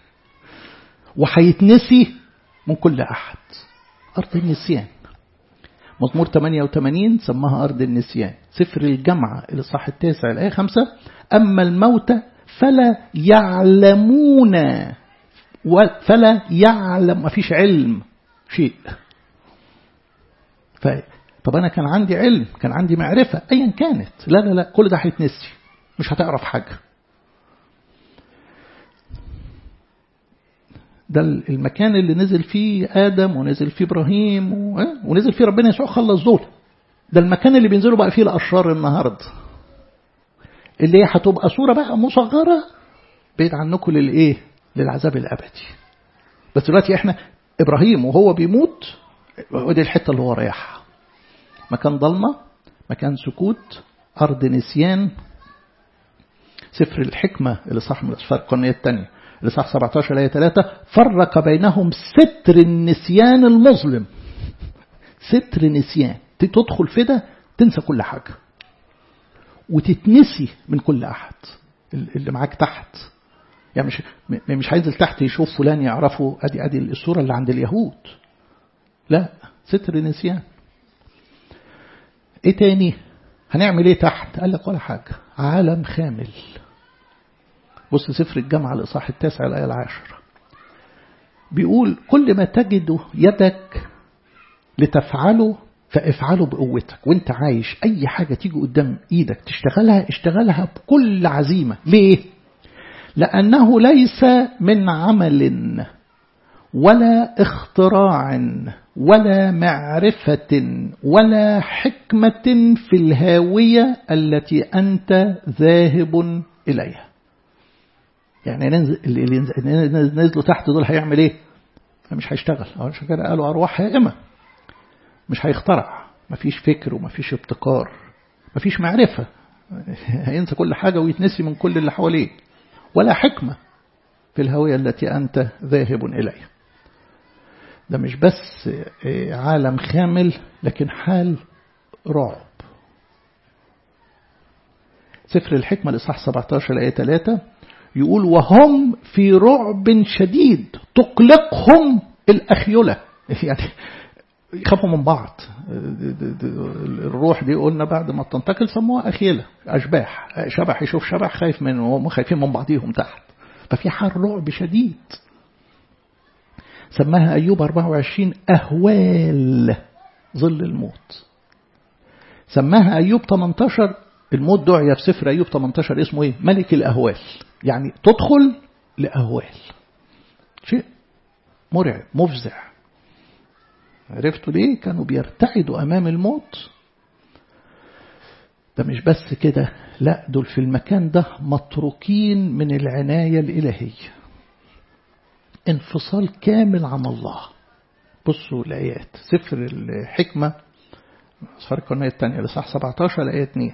Speaker 1: وهيتنسي من كل أحد أرض النسيان مزمور 88 سماها أرض النسيان سفر الجامعة الإصحاح التاسع الآية خمسة أما الموتى فلا يعلمون فلا يعلم ما فيش علم شيء ف طب أنا كان عندي علم كان عندي معرفة أيا كانت لا لا لا كل ده هيتنسي مش هتعرف حاجة ده المكان اللي نزل فيه آدم ونزل فيه إبراهيم ونزل فيه ربنا يسوع خلص دول ده المكان اللي بينزلوا بقى فيه الأشرار النهاردة اللي هي هتبقى صورة بقى مصغرة بعيد عنكم للإيه للعذاب الأبدي بس دلوقتي إحنا إبراهيم وهو بيموت ودي الحتة اللي هو رايحها مكان ضلمة مكان سكوت أرض نسيان سفر الحكمة اللي صح من الأسفار القرنية الثانية اللي صح 17 آية 3 فرق بينهم ستر النسيان المظلم ستر نسيان تدخل في ده تنسى كل حاجة وتتنسي من كل أحد اللي معاك تحت يعني مش مش هينزل تحت يشوف فلان يعرفه ادي ادي الصوره اللي عند اليهود لا ستر نسيان ايه تاني هنعمل ايه تحت قال لك ولا حاجه عالم خامل بص سفر الجامعة الإصحاح التاسع الآية العاشرة بيقول كل ما تجد يدك لتفعله فافعله بقوتك وانت عايش أي حاجة تيجي قدام إيدك تشتغلها اشتغلها بكل عزيمة ليه؟ لأنه ليس من عمل ولا اختراع ولا معرفة ولا حكمة في الهاوية التي أنت ذاهب إليها يعني ننزل اللي نزلوا تحت دول هيعمل ايه مش هيشتغل عشان كده قالوا ارواح هائمه مش هيخترع مفيش فكر ومفيش ابتكار مفيش معرفه هينسى كل حاجه ويتنسي من كل اللي حواليه ولا حكمه في الهويه التي انت ذاهب اليها ده مش بس عالم خامل لكن حال رعب سفر الحكمة الإصحاح 17 الآية 3 يقول وهم في رعب شديد تقلقهم الأخيلة يعني يخافوا من بعض الروح دي قلنا بعد ما تنتقل سموها أخيلة أشباح شبح يشوف شبح خايف منه وهم خايفين من بعضهم تحت ففي حال رعب شديد سماها أيوب 24 أهوال ظل الموت سماها أيوب 18 الموت دعية في سفر أيوب 18 اسمه إيه ملك الأهوال يعني تدخل لأهوال شيء مرعب مفزع عرفتوا ليه كانوا بيرتعدوا أمام الموت ده مش بس كده لا دول في المكان ده متروكين من العناية الإلهية انفصال كامل عن الله بصوا الآيات سفر الحكمة أصفار القرنية الثانية لصح 17 الآية 2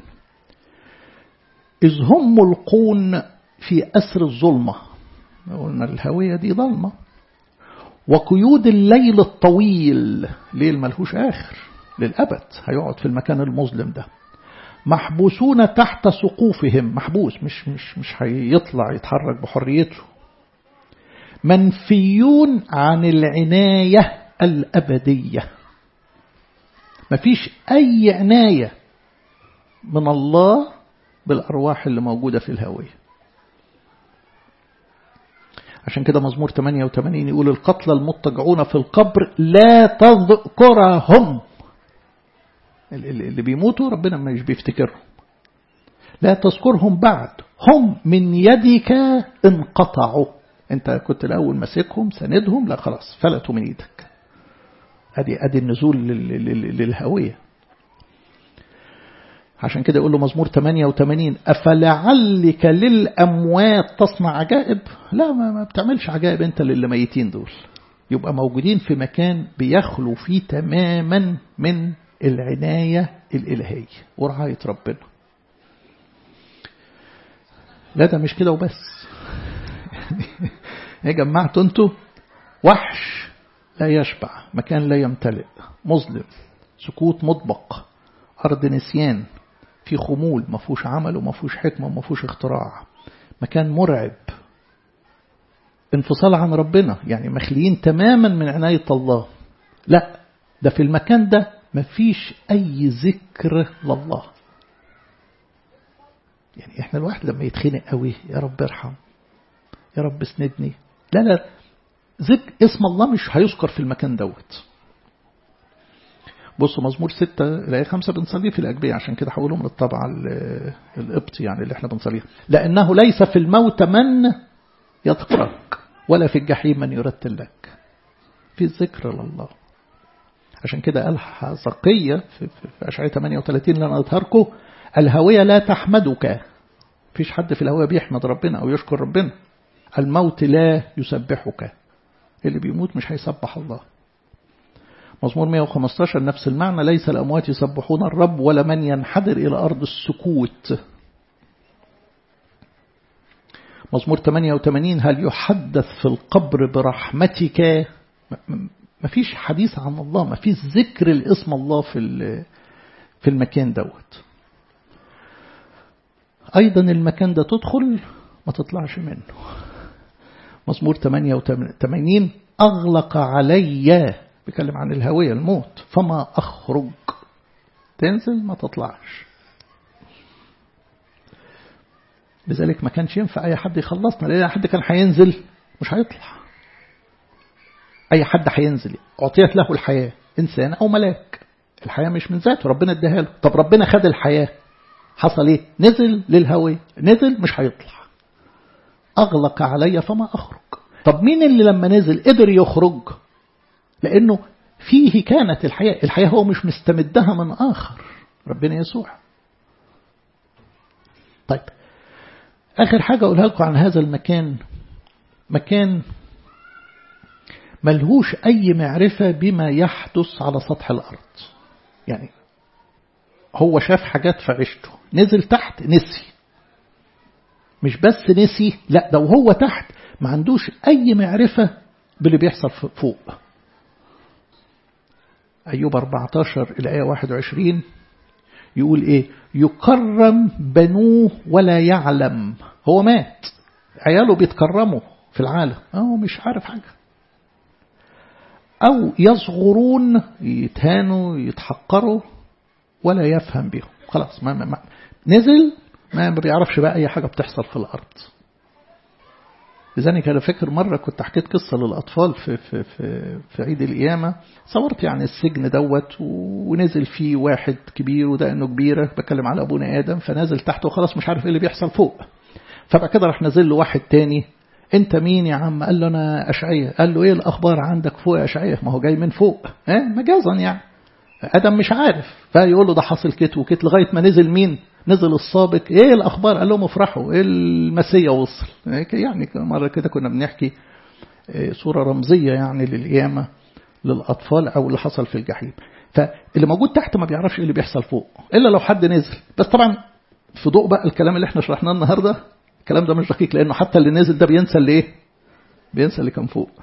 Speaker 1: إذ هم ملقون في أسر الظلمة قلنا الهوية دي ظلمة وقيود الليل الطويل ليل ملهوش آخر للأبد هيقعد في المكان المظلم ده محبوسون تحت سقوفهم محبوس مش مش مش هيطلع يتحرك بحريته منفيون عن العناية الأبدية مفيش أي عناية من الله بالأرواح اللي موجودة في الهوية عشان كده مزمور 88 يقول القتلى المضطجعون في القبر لا تذكرهم اللي بيموتوا ربنا مش بيفتكرهم لا تذكرهم بعد هم من يدك انقطعوا انت كنت الاول ماسكهم سندهم لا خلاص فلتوا من ايدك ادي ادي النزول للهويه عشان كده يقول له مزمور 88 أفلعلك للأموات تصنع عجائب لا ما, ما بتعملش عجائب أنت للي ميتين دول يبقى موجودين في مكان بيخلو فيه تماما من العناية الإلهية ورعاية ربنا لا ده مش كده وبس يا جماعة انتوا وحش لا يشبع مكان لا يمتلئ مظلم سكوت مطبق أرض نسيان في خمول ما فيهوش عمل وما فيهوش حكمة وما فيهوش اختراع مكان مرعب انفصال عن ربنا يعني مخليين تماما من عناية الله لا ده في المكان ده ما فيش أي ذكر لله يعني احنا الواحد لما يتخنق قوي يا رب ارحم يا رب اسندني لا لا ذكر اسم الله مش هيذكر في المكان دوت بصوا مزمور ستة الآية خمسة بنصليه في الأجبية عشان كده حولهم من الطبعة القبطي يعني اللي احنا بنصليها لأنه ليس في الموت من يذكرك ولا في الجحيم من يرتل لك في ذكر لله عشان كده قال حزقية في, في أشعية 38 لن أظهركم الهوية لا تحمدك فيش حد في الهوية بيحمد ربنا أو يشكر ربنا الموت لا يسبحك اللي بيموت مش هيسبح الله مزمور 115 نفس المعنى ليس الأموات يسبحون الرب ولا من ينحدر إلى أرض السكوت مزمور 88 هل يحدث في القبر برحمتك ما فيش حديث عن الله ما فيش ذكر الاسم الله في في المكان دوت أيضا المكان ده تدخل ما تطلعش منه مزمور 88 أغلق علي بيكلم عن الهوية الموت فما أخرج تنزل ما تطلعش لذلك ما كانش ينفع أي حد يخلصنا لأن أي حد كان هينزل مش هيطلع أي حد هينزل أعطيت له الحياة إنسان أو ملاك الحياة مش من ذاته ربنا اداها له طب ربنا خد الحياة حصل ايه نزل للهوية نزل مش هيطلع أغلق علي فما أخرج طب مين اللي لما نزل قدر يخرج لأنه فيه كانت الحياة الحياة هو مش مستمدها من آخر ربنا يسوع طيب آخر حاجة أقولها لكم عن هذا المكان مكان ملهوش أي معرفة بما يحدث على سطح الأرض يعني هو شاف حاجات في عيشته نزل تحت نسي مش بس نسي لا ده وهو تحت ما عندوش أي معرفة باللي بيحصل فوق أيوب 14 الآية 21 يقول إيه يكرم بنوه ولا يعلم هو مات عياله بيتكرموا في العالم هو مش عارف حاجة أو يصغرون يتهانوا يتحقروا ولا يفهم بهم خلاص ما, ما, ما نزل ما بيعرفش بقى أي حاجة بتحصل في الأرض لذلك أنا فاكر مرة كنت حكيت قصة للأطفال في, في, في, في عيد القيامة صورت يعني السجن دوت ونزل فيه واحد كبير وده إنه كبيرة بتكلم على أبونا آدم فنازل تحت وخلاص مش عارف إيه اللي بيحصل فوق فبقى كده راح نازل له واحد تاني انت مين يا عم قال له انا اشعية قال له ايه الاخبار عندك فوق يا اشعية ما هو جاي من فوق اه مجازا يعني ادم مش عارف فيقول له ده حاصل كت وكت لغايه ما نزل مين نزل السابق ايه الاخبار قال لهم افرحوا ايه المسيا وصل يعني مره كده كنا بنحكي صوره رمزيه يعني للقيامه للاطفال او اللي حصل في الجحيم فاللي موجود تحت ما بيعرفش ايه اللي بيحصل فوق الا لو حد نزل بس طبعا في ضوء بقى الكلام اللي احنا شرحناه النهارده الكلام ده مش دقيق لانه حتى اللي نازل ده بينسى اللي ايه بينسى اللي كان فوق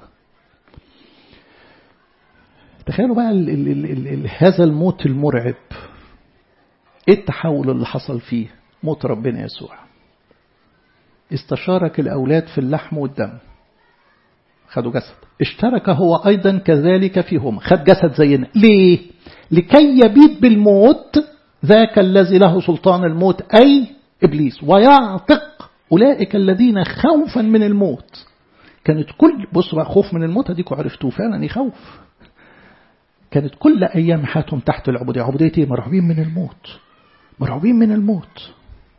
Speaker 1: تخيلوا بقى ال ال ال ال هذا الموت المرعب ايه التحول اللي حصل فيه موت ربنا يسوع استشارك الأولاد في اللحم والدم خدوا جسد اشترك هو أيضا كذلك فيهم خد جسد زينا ليه لكي يبيد بالموت ذاك الذي له سلطان الموت أي إبليس ويعتق أولئك الذين خوفا من الموت كانت كل بصوا بقى خوف من الموت اديكوا عرفتوه فعلا يخوف كانت كل أيام حياتهم تحت العبودية عبودية ايه مرعوبين من الموت مرعوبين من الموت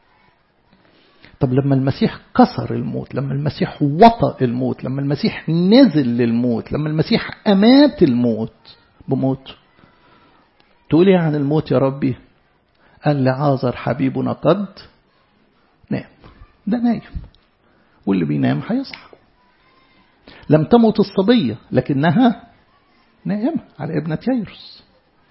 Speaker 1: طب لما المسيح كسر الموت لما المسيح وطأ الموت لما المسيح نزل للموت لما المسيح أمات الموت بموت تقول ايه عن الموت يا ربي قال لعازر حبيبنا قد نام ده نايم واللي بينام هيصحى لم تمت الصبية لكنها نائمة على ابنة ييروس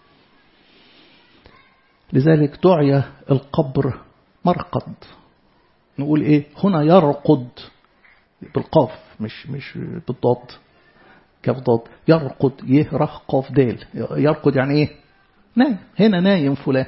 Speaker 1: لذلك دعي القبر مرقد نقول ايه هنا يرقد بالقاف مش مش بالضاد كاف ضاد يرقد يهره قاف دال يرقد يعني ايه نايم هنا نايم فلان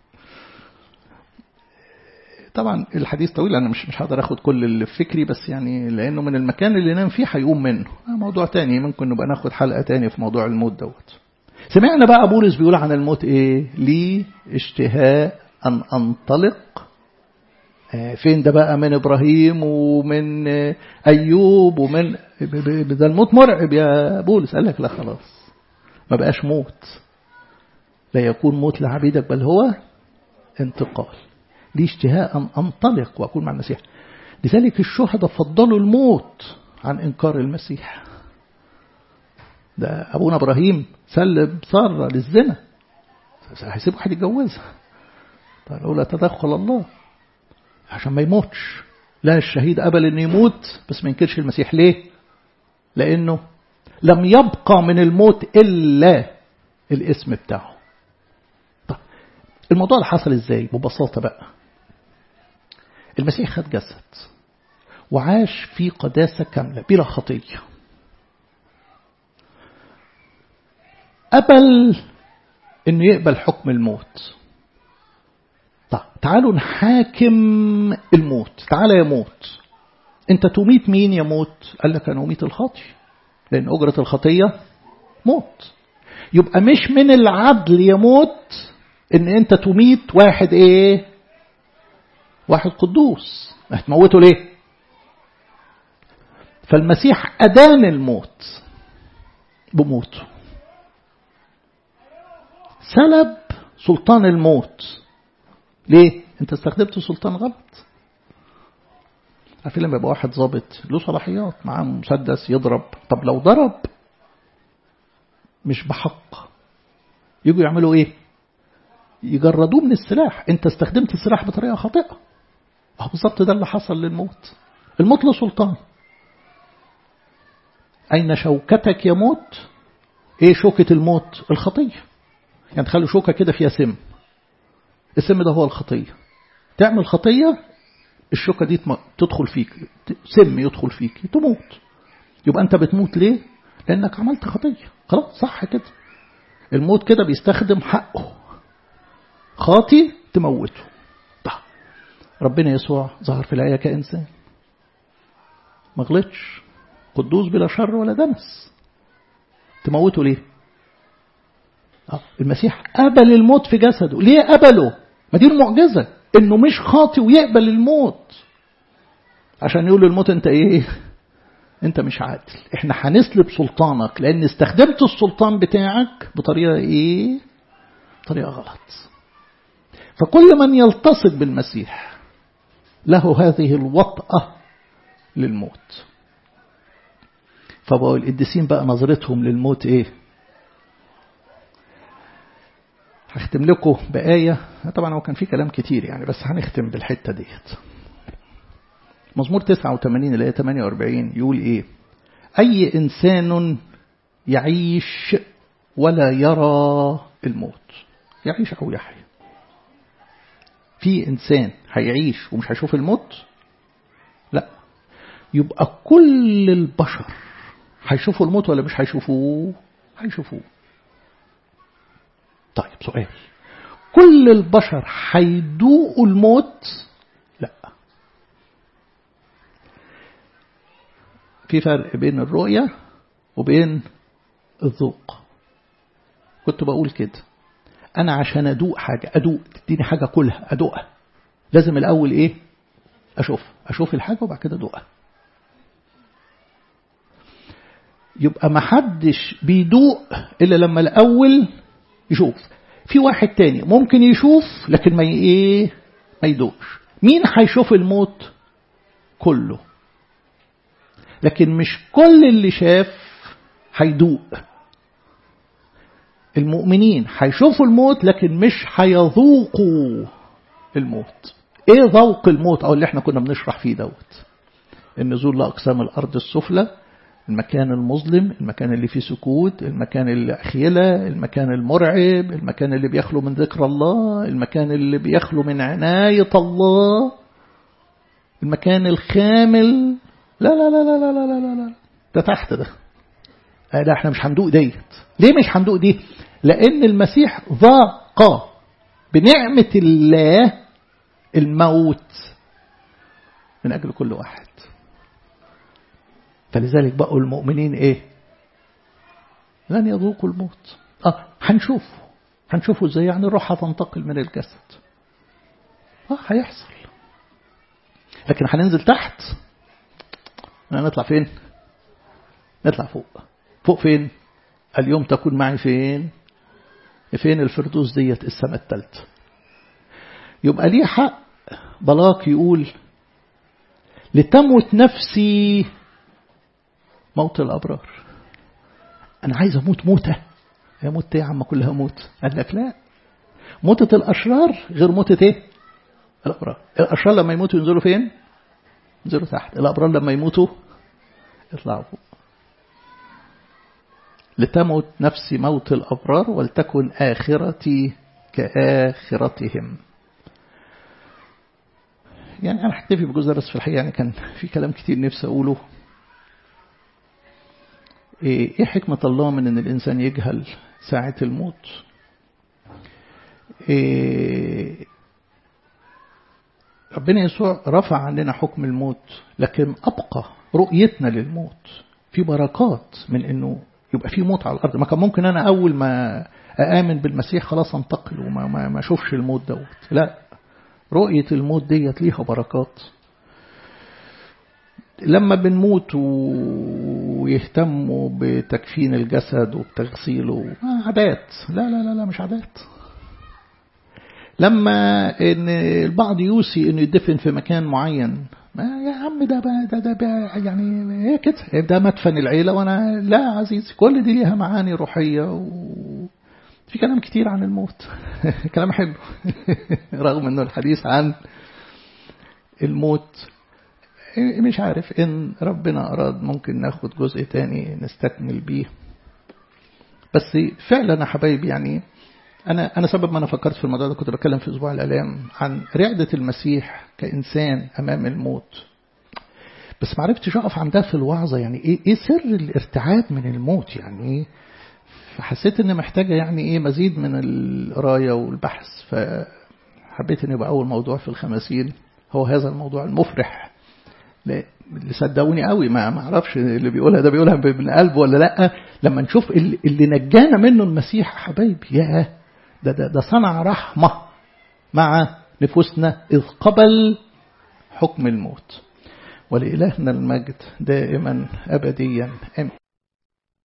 Speaker 1: طبعا الحديث طويل انا مش مش هقدر اخد كل اللي في فكري بس يعني لانه من المكان اللي نام فيه هيقوم منه موضوع تاني ممكن نبقى ناخد حلقه تاني في موضوع الموت دوت سمعنا بقى بولس بيقول عن الموت ايه لي اشتهاء ان انطلق فين ده بقى من ابراهيم ومن ايوب ومن ده الموت مرعب يا بولس قال لك لا خلاص ما بقاش موت لا يكون موت لعبيدك بل هو انتقال لي اشتهاء أن أنطلق وأكون مع المسيح لذلك الشهداء فضلوا الموت عن إنكار المسيح ده أبونا إبراهيم سلم سارة للزنا هيسيب واحد يتجوزها طيب لولا تدخل الله عشان ما يموتش لا الشهيد قبل انه يموت بس ما ينكرش المسيح ليه لانه لم يبقى من الموت الا الاسم بتاعه طيب الموضوع ده حصل ازاي ببساطه بقى المسيح خد جسد وعاش في قداسه كامله بلا خطيه قبل انه يقبل حكم الموت طيب تعالوا نحاكم الموت تعالى يا موت انت تميت مين يموت قال لك انا اميت الخاطي لان اجره الخطيه موت يبقى مش من العدل يموت ان انت تميت واحد ايه واحد قدوس هتموته ليه فالمسيح ادان الموت بموته سلب سلطان الموت ليه انت استخدمت سلطان غلط عارفين لما يبقى واحد ظابط له صلاحيات معاه مسدس يضرب طب لو ضرب مش بحق يجوا يعملوا ايه يجردوه من السلاح انت استخدمت السلاح بطريقه خاطئه اهو بالظبط ده اللي حصل للموت الموت له سلطان اين شوكتك يا موت ايه شوكه الموت الخطيه يعني تخلوا شوكه كده فيها سم السم ده هو الخطيه تعمل خطيه الشوكه دي تدخل فيك سم يدخل فيك تموت يبقى انت بتموت ليه لانك عملت خطيه خلاص صح كده الموت كده بيستخدم حقه خاطي تموته طيب ربنا يسوع ظهر في الآية كإنسان ما غلطش قدوس بلا شر ولا دنس تموته ليه آه. المسيح قبل الموت في جسده ليه قبله ما دي المعجزة انه مش خاطي ويقبل الموت عشان يقول للموت انت ايه انت مش عادل احنا هنسلب سلطانك لان استخدمت السلطان بتاعك بطريقة ايه بطريقة غلط فكل من يلتصق بالمسيح له هذه الوطأة للموت فبقوا القديسين بقى نظرتهم للموت ايه هختم لكم بآية طبعا هو كان في كلام كتير يعني بس هنختم بالحتة ديت مزمور 89 الآية 48 يقول إيه أي إنسان يعيش ولا يرى الموت يعيش أو يحيا في إنسان هيعيش ومش هيشوف الموت لا يبقى كل البشر هيشوفوا الموت ولا مش هيشوفوه هيشوفوه طيب سؤال كل البشر هيدوقوا الموت لا في فرق بين الرؤية وبين الذوق كنت بقول كده أنا عشان أدوق حاجة أدوق تديني حاجة كلها أدوقها لازم الأول إيه أشوف أشوف الحاجة وبعد كده أدوقها يبقى ما حدش بيدوق إلا لما الأول يشوف في واحد تاني ممكن يشوف لكن ما ايه ما يدوقش مين هيشوف الموت كله لكن مش كل اللي شاف هيدوق المؤمنين هيشوفوا الموت لكن مش هيذوقوا الموت ايه ذوق الموت او اللي احنا كنا بنشرح فيه دوت النزول لأقسام الأرض السفلى المكان المظلم المكان اللي فيه سكوت المكان اللي أخيلة المكان المرعب المكان اللي بيخلو من ذكر الله المكان اللي بيخلو من عناية الله المكان الخامل لا لا لا لا لا لا لا لا ده تحت ده لا احنا مش هندوق ديت ليه مش هندوق دي لأن المسيح ذاق بنعمة الله الموت من أجل كل واحد فلذلك بقوا المؤمنين ايه لن يذوقوا الموت اه هنشوفه هنشوفه ازاي يعني الروح هتنتقل من الجسد اه هيحصل لكن هننزل تحت نطلع فين نطلع فوق فوق فين اليوم تكون معي فين فين الفردوس ديت السماء الثالثه يبقى ليه حق بلاق يقول لتموت نفسي موت الأبرار أنا عايز أموت موتة يا موت يا عم كلها موت قال لك لا موتة الأشرار غير موتة إيه الأبرار الأشرار لما يموتوا ينزلوا فين ينزلوا تحت الأبرار لما يموتوا يطلعوا فوق لتموت نفسي موت الأبرار ولتكن آخرتي كآخرتهم يعني أنا هكتفي بجزء بس في الحقيقة يعني كان في كلام كتير نفسي أقوله إيه حكمة الله من أن الإنسان يجهل ساعة الموت إيه ربنا يسوع رفع عننا حكم الموت لكن أبقى رؤيتنا للموت في بركات من أنه يبقى في موت على الأرض ما كان ممكن أنا أول ما أآمن بالمسيح خلاص أنتقل وما ما ما أشوفش الموت دوت لا رؤية الموت ديت ليها بركات لما بنموت ويهتموا بتكفين الجسد وبتغسيله عادات لا لا لا لا مش عادات لما ان البعض يوصي انه يدفن في مكان معين ما يا عم ده بقى ده ده بقى يعني ايه كده ده مدفن العيله وانا لا عزيزي كل دي ليها معاني روحيه و في كلام كتير عن الموت كلام حلو رغم انه الحديث عن الموت مش عارف إن ربنا أراد ممكن ناخد جزء تاني نستكمل بيه بس فعلا يا حبايبي يعني أنا أنا سبب ما أنا فكرت في الموضوع ده كنت بتكلم في أسبوع الآلام عن رعدة المسيح كإنسان أمام الموت بس ما عرفتش أقف عندها في الوعظة يعني إيه, إيه سر الارتعاد من الموت يعني إيه فحسيت إن محتاجة يعني إيه مزيد من القراية والبحث فحبيت إن يبقى أول موضوع في الخمسين هو هذا الموضوع المفرح اللي صدقوني قوي ما ما اعرفش اللي بيقولها ده بيقولها من قلبه ولا لا لما نشوف اللي, اللي نجانا منه المسيح حبايبي يا ده ده ده صنع رحمه مع نفوسنا اذ قبل حكم الموت ولإلهنا المجد دائما ابديا امين